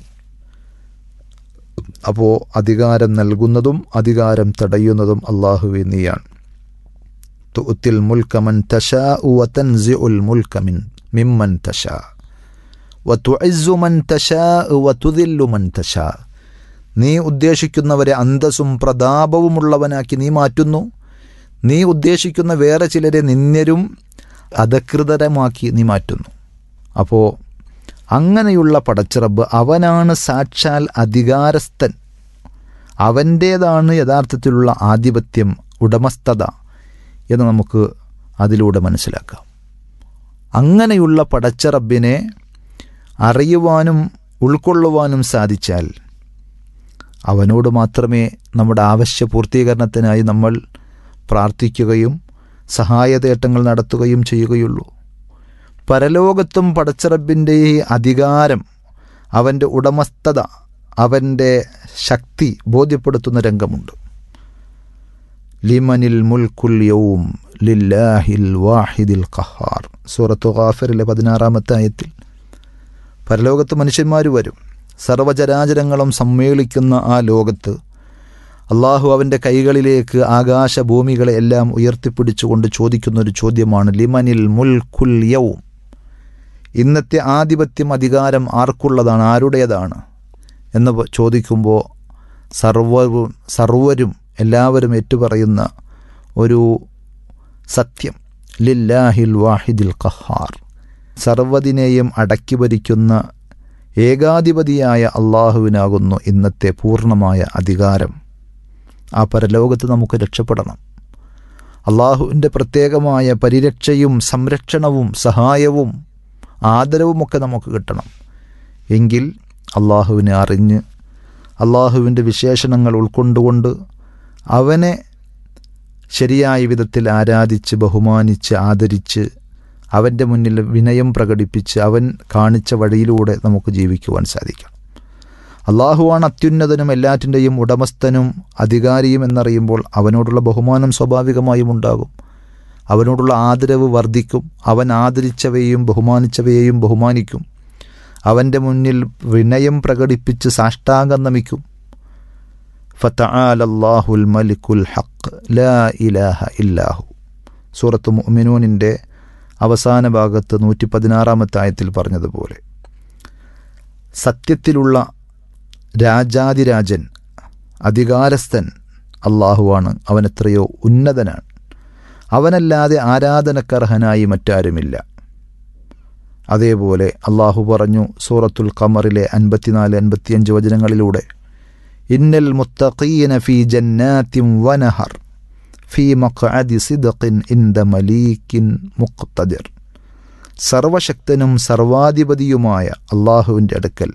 അപ്പോൾ അധികാരം നൽകുന്നതും അധികാരം തടയുന്നതും അള്ളാഹുവെ നീയാണ് തുത്തിൽ മുൽക്ക മൻ തശ വതൻസി ഉൽ മുൽക്ക മിൻ മിമ്മൻ തശ വതുഇസ്സു മൻ തശ വതുദില്ലു മൻ തശ നീ ഉദ്ദേശിക്കുന്നവരെ അന്തസ്സും പ്രതാപവുമുള്ളവനാക്കി നീ മാറ്റുന്നു നീ ഉദ്ദേശിക്കുന്ന വേറെ ചിലരെ നിന്യരും അധകൃതരമാക്കി നീ മാറ്റുന്നു അപ്പോൾ അങ്ങനെയുള്ള പടച്ചിറബ് അവനാണ് സാക്ഷാൽ അധികാരസ്ഥൻ അവൻ്റേതാണ് യഥാർത്ഥത്തിലുള്ള ആധിപത്യം ഉടമസ്ഥത എന്ന് നമുക്ക് അതിലൂടെ മനസ്സിലാക്കാം അങ്ങനെയുള്ള പടച്ചറബിനെ അറിയുവാനും ഉൾക്കൊള്ളുവാനും സാധിച്ചാൽ അവനോട് മാത്രമേ നമ്മുടെ ആവശ്യ പൂർത്തീകരണത്തിനായി നമ്മൾ പ്രാർത്ഥിക്കുകയും സഹായതേട്ടങ്ങൾ നടത്തുകയും ചെയ്യുകയുള്ളൂ പരലോകത്തും പടച്ചിറബിൻ്റെ ഈ അധികാരം അവൻ്റെ ഉടമസ്ഥത അവൻ്റെ ശക്തി ബോധ്യപ്പെടുത്തുന്ന രംഗമുണ്ട് ലിമനിൽ മുൽക്കുൽ യൗം ലില്ലാഹിൽ വാഹിദിൽ ഖഹാർ സൂറത്തു ഖാഫിറിലെ പതിനാറാമത്തെ ആയത്തിൽ പരലോകത്ത് മനുഷ്യന്മാർ വരും സർവചരാചരങ്ങളും സമ്മേളിക്കുന്ന ആ ലോകത്ത് അള്ളാഹു അവൻ്റെ കൈകളിലേക്ക് ആകാശഭൂമികളെ എല്ലാം ഉയർത്തിപ്പിടിച്ചുകൊണ്ട് ചോദിക്കുന്നൊരു ചോദ്യമാണ് ലിമനിൽ മുൽക്കുൽ യൗം ഇന്നത്തെ ആധിപത്യം അധികാരം ആർക്കുള്ളതാണ് ആരുടേതാണ് എന്ന് ചോദിക്കുമ്പോൾ സർവവും സർവരും എല്ലാവരും ഏറ്റുപറയുന്ന ഒരു സത്യം ലില്ലാഹിൽ വാഹിദിൽ ഖഹാർ സർവ്വതിനെയും അടക്കി ഭരിക്കുന്ന ഏകാധിപതിയായ അള്ളാഹുവിനാകുന്നു ഇന്നത്തെ പൂർണ്ണമായ അധികാരം ആ പരലോകത്ത് നമുക്ക് രക്ഷപ്പെടണം അള്ളാഹുവിൻ്റെ പ്രത്യേകമായ പരിരക്ഷയും സംരക്ഷണവും സഹായവും ആദരവുമൊക്കെ നമുക്ക് കിട്ടണം എങ്കിൽ അള്ളാഹുവിനെ അറിഞ്ഞ് അള്ളാഹുവിൻ്റെ വിശേഷണങ്ങൾ ഉൾക്കൊണ്ടുകൊണ്ട് അവനെ ശരിയായ വിധത്തിൽ ആരാധിച്ച് ബഹുമാനിച്ച് ആദരിച്ച് അവൻ്റെ മുന്നിൽ വിനയം പ്രകടിപ്പിച്ച് അവൻ കാണിച്ച വഴിയിലൂടെ നമുക്ക് ജീവിക്കുവാൻ സാധിക്കണം അള്ളാഹുവാണ് അത്യുന്നതനും എല്ലാറ്റിൻ്റെയും ഉടമസ്ഥനും അധികാരിയും എന്നറിയുമ്പോൾ അവനോടുള്ള ബഹുമാനം സ്വാഭാവികമായും ഉണ്ടാകും അവനോടുള്ള ആദരവ് വർദ്ധിക്കും അവൻ ആദരിച്ചവയെയും ബഹുമാനിച്ചവയെയും ബഹുമാനിക്കും അവൻ്റെ മുന്നിൽ വിനയം പ്രകടിപ്പിച്ച് സാഷ്ടാംഗം നമിക്കും ഫത്തആലല്ലാഹുൽ മലിക്കുൽ ഹക്ക് ലാ ഇലാഹ ഇല്ലാഹു സൂറത്ത് മുഅ്മിനൂനിൻ്റെ അവസാന ഭാഗത്ത് നൂറ്റി പതിനാറാമത്തെ ആയത്തിൽ പറഞ്ഞതുപോലെ സത്യത്തിലുള്ള രാജാതിരാജൻ അധികാരസ്ഥൻ അള്ളാഹുവാണ് അവൻ എത്രയോ ഉന്നതനാണ് അവനല്ലാതെ ആരാധനക്കർഹനായി മറ്റാരുമില്ല അതേപോലെ അള്ളാഹു പറഞ്ഞു സൂറത്തുൽ ഖമറിലെ അൻപത്തിനാല് അൻപത്തിയഞ്ച് വചനങ്ങളിലൂടെ ഇന്നൽ മുത്തഖീന ഫി ജന്നാത്തിൻ വനഹർ ഫി മഖഅദി സിദഖിൻ ഇന്ദ മലീക്കിൻ മുഖ്തദിർ സർവശക്തനും സർവാധിപതിയുമായ അള്ളാഹുവിൻ്റെ അടുക്കൽ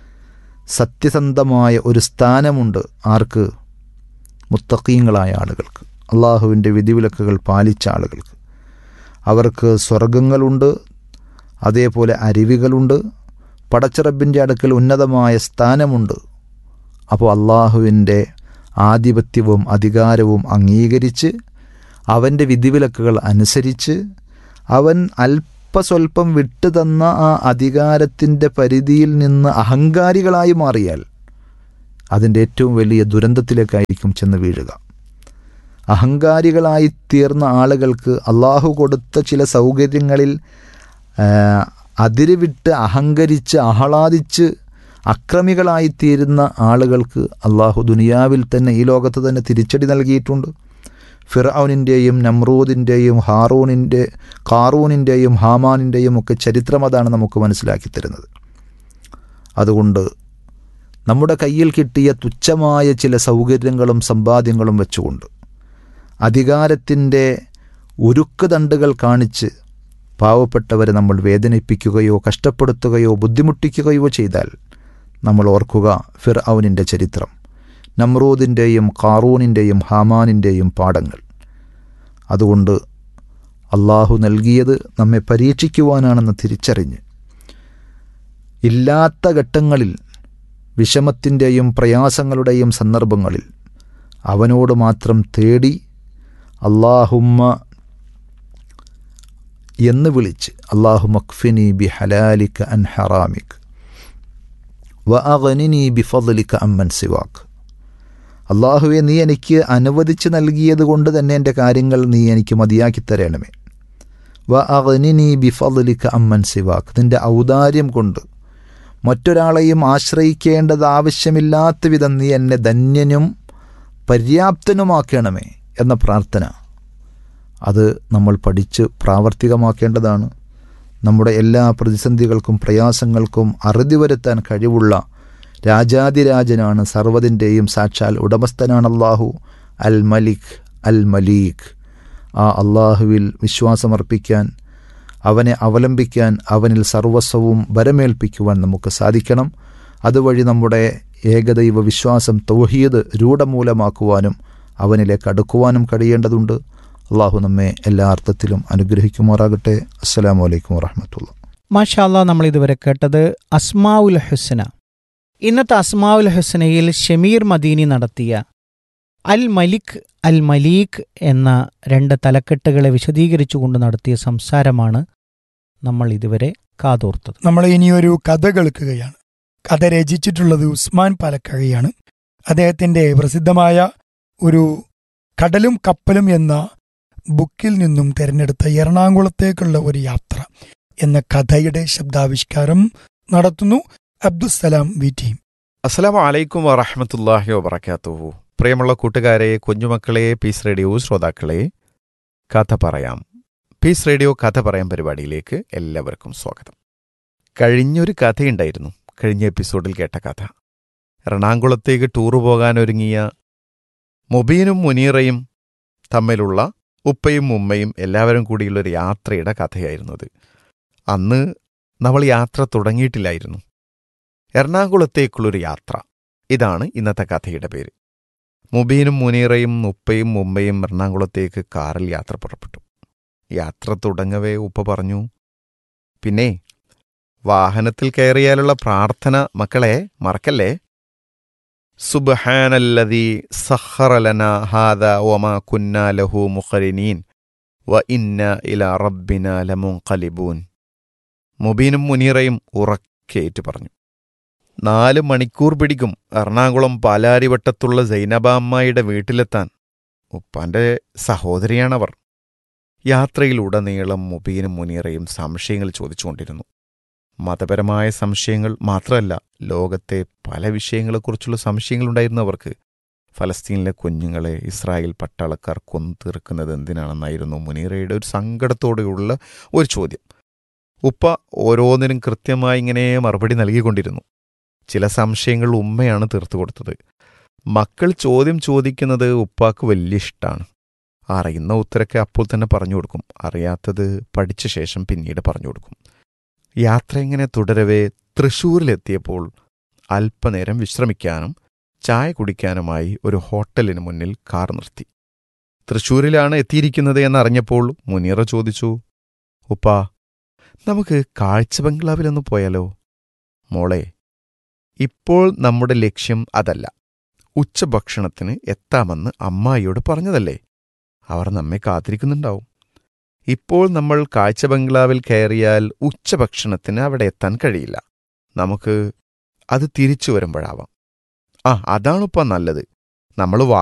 സത്യസന്ധമായ ഒരു സ്ഥാനമുണ്ട് ആർക്ക് മുത്തക്കീങ്ങളായ ആളുകൾക്ക് അള്ളാഹുവിൻ്റെ വിധിവിലക്കുകൾ പാലിച്ച ആളുകൾക്ക് അവർക്ക് സ്വർഗങ്ങളുണ്ട് അതേപോലെ അരുവികളുണ്ട് പടച്ചിറബിൻ്റെ അടുക്കൽ ഉന്നതമായ സ്ഥാനമുണ്ട് അപ്പോൾ അള്ളാഹുവിൻ്റെ ആധിപത്യവും അധികാരവും അംഗീകരിച്ച് അവൻ്റെ വിധിവിലക്കുകൾ അനുസരിച്ച് അവൻ അല്പസ്വല്പം വിട്ടുതന്ന ആ അധികാരത്തിൻ്റെ പരിധിയിൽ നിന്ന് അഹങ്കാരികളായി മാറിയാൽ അതിൻ്റെ ഏറ്റവും വലിയ ദുരന്തത്തിലേക്കായിരിക്കും ചെന്ന് വീഴുക അഹങ്കാരികളായി തീർന്ന ആളുകൾക്ക് അള്ളാഹു കൊടുത്ത ചില സൗകര്യങ്ങളിൽ ആ, അതിരുവിട്ട് അഹങ്കരിച്ച് ആഹ്ലാദിച്ച് അക്രമികളായി തീരുന്ന ആളുകൾക്ക് അള്ളാഹു ദുനിയാവിൽ തന്നെ ഈ ലോകത്ത് തന്നെ തിരിച്ചടി നൽകിയിട്ടുണ്ട് ഫിറൌനിൻ്റെയും നമ്രൂദിൻ്റെയും ഹാറൂണിൻ്റെ കാറൂണിൻ്റെയും ഹാമാനിൻ്റെയും ഒക്കെ ചരിത്രം അതാണ് നമുക്ക് മനസ്സിലാക്കി തരുന്നത് അതുകൊണ്ട് നമ്മുടെ കയ്യിൽ കിട്ടിയ തുച്ഛമായ ചില സൗകര്യങ്ങളും സമ്പാദ്യങ്ങളും വെച്ചുകൊണ്ട് അധികാരത്തിൻ്റെ ഉരുക്ക് തണ്ടുകൾ കാണിച്ച് പാവപ്പെട്ടവരെ നമ്മൾ വേദനിപ്പിക്കുകയോ കഷ്ടപ്പെടുത്തുകയോ ബുദ്ധിമുട്ടിക്കുകയോ ചെയ്താൽ നമ്മൾ ഓർക്കുക ഫിർ ഔനിൻ്റെ ചരിത്രം നമ്രൂദിൻ്റെയും കാറൂണിൻ്റെയും ഹാമാനിൻ്റെയും പാഠങ്ങൾ അതുകൊണ്ട് അള്ളാഹു നൽകിയത് നമ്മെ പരീക്ഷിക്കുവാനാണെന്ന് തിരിച്ചറിഞ്ഞ് ഇല്ലാത്ത ഘട്ടങ്ങളിൽ വിഷമത്തിൻ്റെയും പ്രയാസങ്ങളുടെയും സന്ദർഭങ്ങളിൽ അവനോട് മാത്രം തേടി അള്ളാഹുമ്മ എന്ന് വിളിച്ച് അള്ളാഹു മക്ഫിനി ബി ഹലാലിക്ക അൻ ഹറാമിക് വ അഗനിനി ബി ഫضലിക്ക അമ്മൻ സിവാക്ക് അള്ളാഹുവെ നീ എനിക്ക് അനുവദിച്ച് നൽകിയത് കൊണ്ട് തന്നെ എൻ്റെ കാര്യങ്ങൾ നീ എനിക്ക് മതിയാക്കി തരണമേ വ അഗനിനി ബി ഫضലിക്ക അമ്മൻ സിവാക്ക് നിൻ്റെ ഔദാര്യം കൊണ്ട് മറ്റൊരാളെയും ആശ്രയിക്കേണ്ടത് ആവശ്യമില്ലാത്ത വിധം നീ എന്നെ ധന്യനും പര്യാപ്തനുമാക്കണമേ എന്ന പ്രാർത്ഥന അത് നമ്മൾ പഠിച്ച് പ്രാവർത്തികമാക്കേണ്ടതാണ് നമ്മുടെ എല്ലാ പ്രതിസന്ധികൾക്കും പ്രയാസങ്ങൾക്കും അറുതി വരുത്താൻ കഴിവുള്ള രാജാതിരാജനാണ് സർവ്വതിൻ്റെയും സാക്ഷാൽ ഉടമസ്ഥനാണ് അള്ളാഹു അൽ മലിക് അൽ മലീഖ് ആ അള്ളാഹുവിൽ വിശ്വാസമർപ്പിക്കാൻ അവനെ അവലംബിക്കാൻ അവനിൽ സർവസ്വവും ബരമേൽപ്പിക്കുവാൻ നമുക്ക് സാധിക്കണം അതുവഴി നമ്മുടെ ഏകദൈവ വിശ്വാസം തൗഹീദ് രൂഢമൂലമാക്കുവാനും അവനിലേക്ക് അടുക്കുവാനും കഴിയേണ്ടതുണ്ട് അള്ളാഹു നമ്മെ എല്ലാ അർത്ഥത്തിലും അനുഗ്രഹിക്കുമാറാകട്ടെ അസ്സലാമു അലൈക്കും വറഹമത്തുള്ള മാഷാല്ല നമ്മൾ ഇതുവരെ കേട്ടത് അസ്മാവുൽ ഹുസ്ന ഇന്നത്തെ അസ്മാവുൽ ഹുസ്നയിൽ ഷമീർ മദീനി നടത്തിയ അൽ മലിക് അൽ മലീഖ് എന്ന രണ്ട് തലക്കെട്ടുകളെ വിശദീകരിച്ചുകൊണ്ട് നടത്തിയ സംസാരമാണ് നമ്മൾ ഇതുവരെ കാതോർത്തത് നമ്മൾ ഇനിയൊരു കഥ കേൾക്കുകയാണ് കഥ രചിച്ചിട്ടുള്ളത് ഉസ്മാൻ പാലക്കഴയാണ് അദ്ദേഹത്തിന്റെ പ്രസിദ്ധമായ ഒരു കടലും കപ്പലും എന്ന ബുക്കിൽ നിന്നും തിരഞ്ഞെടുത്ത എറണാകുളത്തേക്കുള്ള ഒരു യാത്ര എന്ന കഥയുടെ ശബ്ദാവിഷ്കാരം നടത്തുന്നു അബ്ദുസലാം വി ടി അസ്സലാമു അലൈക്കും വറഹമത്തല്ലാഹി വബർക്കാത്തുഹു പ്രിയമുള്ള കൂട്ടുകാരെ കുഞ്ഞുമക്കളെ പീസ് റേഡിയോ ശ്രോതാക്കളെ കഥ പറയാം പീസ് റേഡിയോ കഥ പറയാം പരിപാടിയിലേക്ക് എല്ലാവർക്കും സ്വാഗതം കഴിഞ്ഞൊരു കഥയുണ്ടായിരുന്നു കഴിഞ്ഞ എപ്പിസോഡിൽ കേട്ട കഥ എറണാകുളത്തേക്ക് ടൂറ് പോകാനൊരുങ്ങിയ മുബീനും മുനീറയും തമ്മിലുള്ള ഉപ്പയും ഉമ്മയും എല്ലാവരും കൂടിയുള്ളൊരു യാത്രയുടെ കഥയായിരുന്നു അത് അന്ന് നമ്മൾ യാത്ര തുടങ്ങിയിട്ടില്ലായിരുന്നു എറണാകുളത്തേക്കുള്ളൊരു യാത്ര ഇതാണ് ഇന്നത്തെ കഥയുടെ പേര് മുബീനും മുനീറയും ഉപ്പയും ഉമ്മയും എറണാകുളത്തേക്ക് കാറിൽ യാത്ര പുറപ്പെട്ടു യാത്ര തുടങ്ങവേ ഉപ്പ പറഞ്ഞു പിന്നെ വാഹനത്തിൽ കയറിയാലുള്ള പ്രാർത്ഥന മക്കളെ മറക്കല്ലേ സുബ്ഹാനല്ലദീ സഖറലന ഹാദ വമാ കുന്നാ ലഹു മുഖരിനീൻ വ ഇന്ന ഇല റബ്ബിന ലമുൻഖലിബൂൻ മുബീനും മുനീറയും ഉറക്കേറ്റ് പറഞ്ഞു നാല് മണിക്കൂർ പിടിക്കും എറണാകുളം പാലാരിവട്ടത്തുള്ള സൈനബാമ്മയുടെ വീട്ടിലെത്താൻ ഉപ്പാന്റെ സഹോദരിയാണവർ യാത്രയിലുടനീളം മുബീനും മുനീറയും സംശയങ്ങൾ ചോദിച്ചുകൊണ്ടിരുന്നു മതപരമായ സംശയങ്ങൾ മാത്രമല്ല ലോകത്തെ പല വിഷയങ്ങളെക്കുറിച്ചുള്ള സംശയങ്ങളുണ്ടായിരുന്നു അവർക്ക് ഫലസ്തീനിലെ കുഞ്ഞുങ്ങളെ ഇസ്രായേൽ പട്ടാളക്കാർ കൊന്നു തീർക്കുന്നത് എന്തിനാണെന്നായിരുന്നു മുനീറയുടെ ഒരു സങ്കടത്തോടെയുള്ള ഒരു ചോദ്യം ഉപ്പ ഓരോന്നിനും കൃത്യമായി ഇങ്ങനെ മറുപടി നൽകിക്കൊണ്ടിരുന്നു ചില സംശയങ്ങൾ ഉമ്മയാണ് തീർത്തു കൊടുത്തത് മക്കൾ ചോദ്യം ചോദിക്കുന്നത് ഉപ്പാക്ക് വലിയ ഇഷ്ടമാണ് അറിയുന്ന ഉത്തരക്കെ അപ്പോൾ തന്നെ പറഞ്ഞു കൊടുക്കും അറിയാത്തത് പഠിച്ച ശേഷം പിന്നീട് പറഞ്ഞു കൊടുക്കും യാത്ര ഇങ്ങനെ തുടരവേ തൃശൂരിലെത്തിയപ്പോൾ അല്പനേരം വിശ്രമിക്കാനും ചായ കുടിക്കാനുമായി ഒരു ഹോട്ടലിന് മുന്നിൽ കാർ നിർത്തി തൃശൂരിലാണ് എത്തിയിരിക്കുന്നത് എന്നറിഞ്ഞപ്പോൾ മുനീറ ചോദിച്ചു ഉപ്പാ നമുക്ക് കാഴ്ച ബംഗ്ലാവിലൊന്ന് പോയാലോ മോളെ ഇപ്പോൾ നമ്മുടെ ലക്ഷ്യം അതല്ല ഉച്ചഭക്ഷണത്തിന് എത്താമെന്ന് അമ്മായിയോട് പറഞ്ഞതല്ലേ അവർ നമ്മെ കാത്തിരിക്കുന്നുണ്ടാവും ഇപ്പോൾ നമ്മൾ കാഴ്ച ബംഗ്ലാവിൽ കയറിയാൽ ഉച്ചഭക്ഷണത്തിന് അവിടെ എത്താൻ കഴിയില്ല നമുക്ക് അത് തിരിച്ചു വരുമ്പോഴാവാം ആ അതാണിപ്പോൾ നല്ലത് നമ്മൾ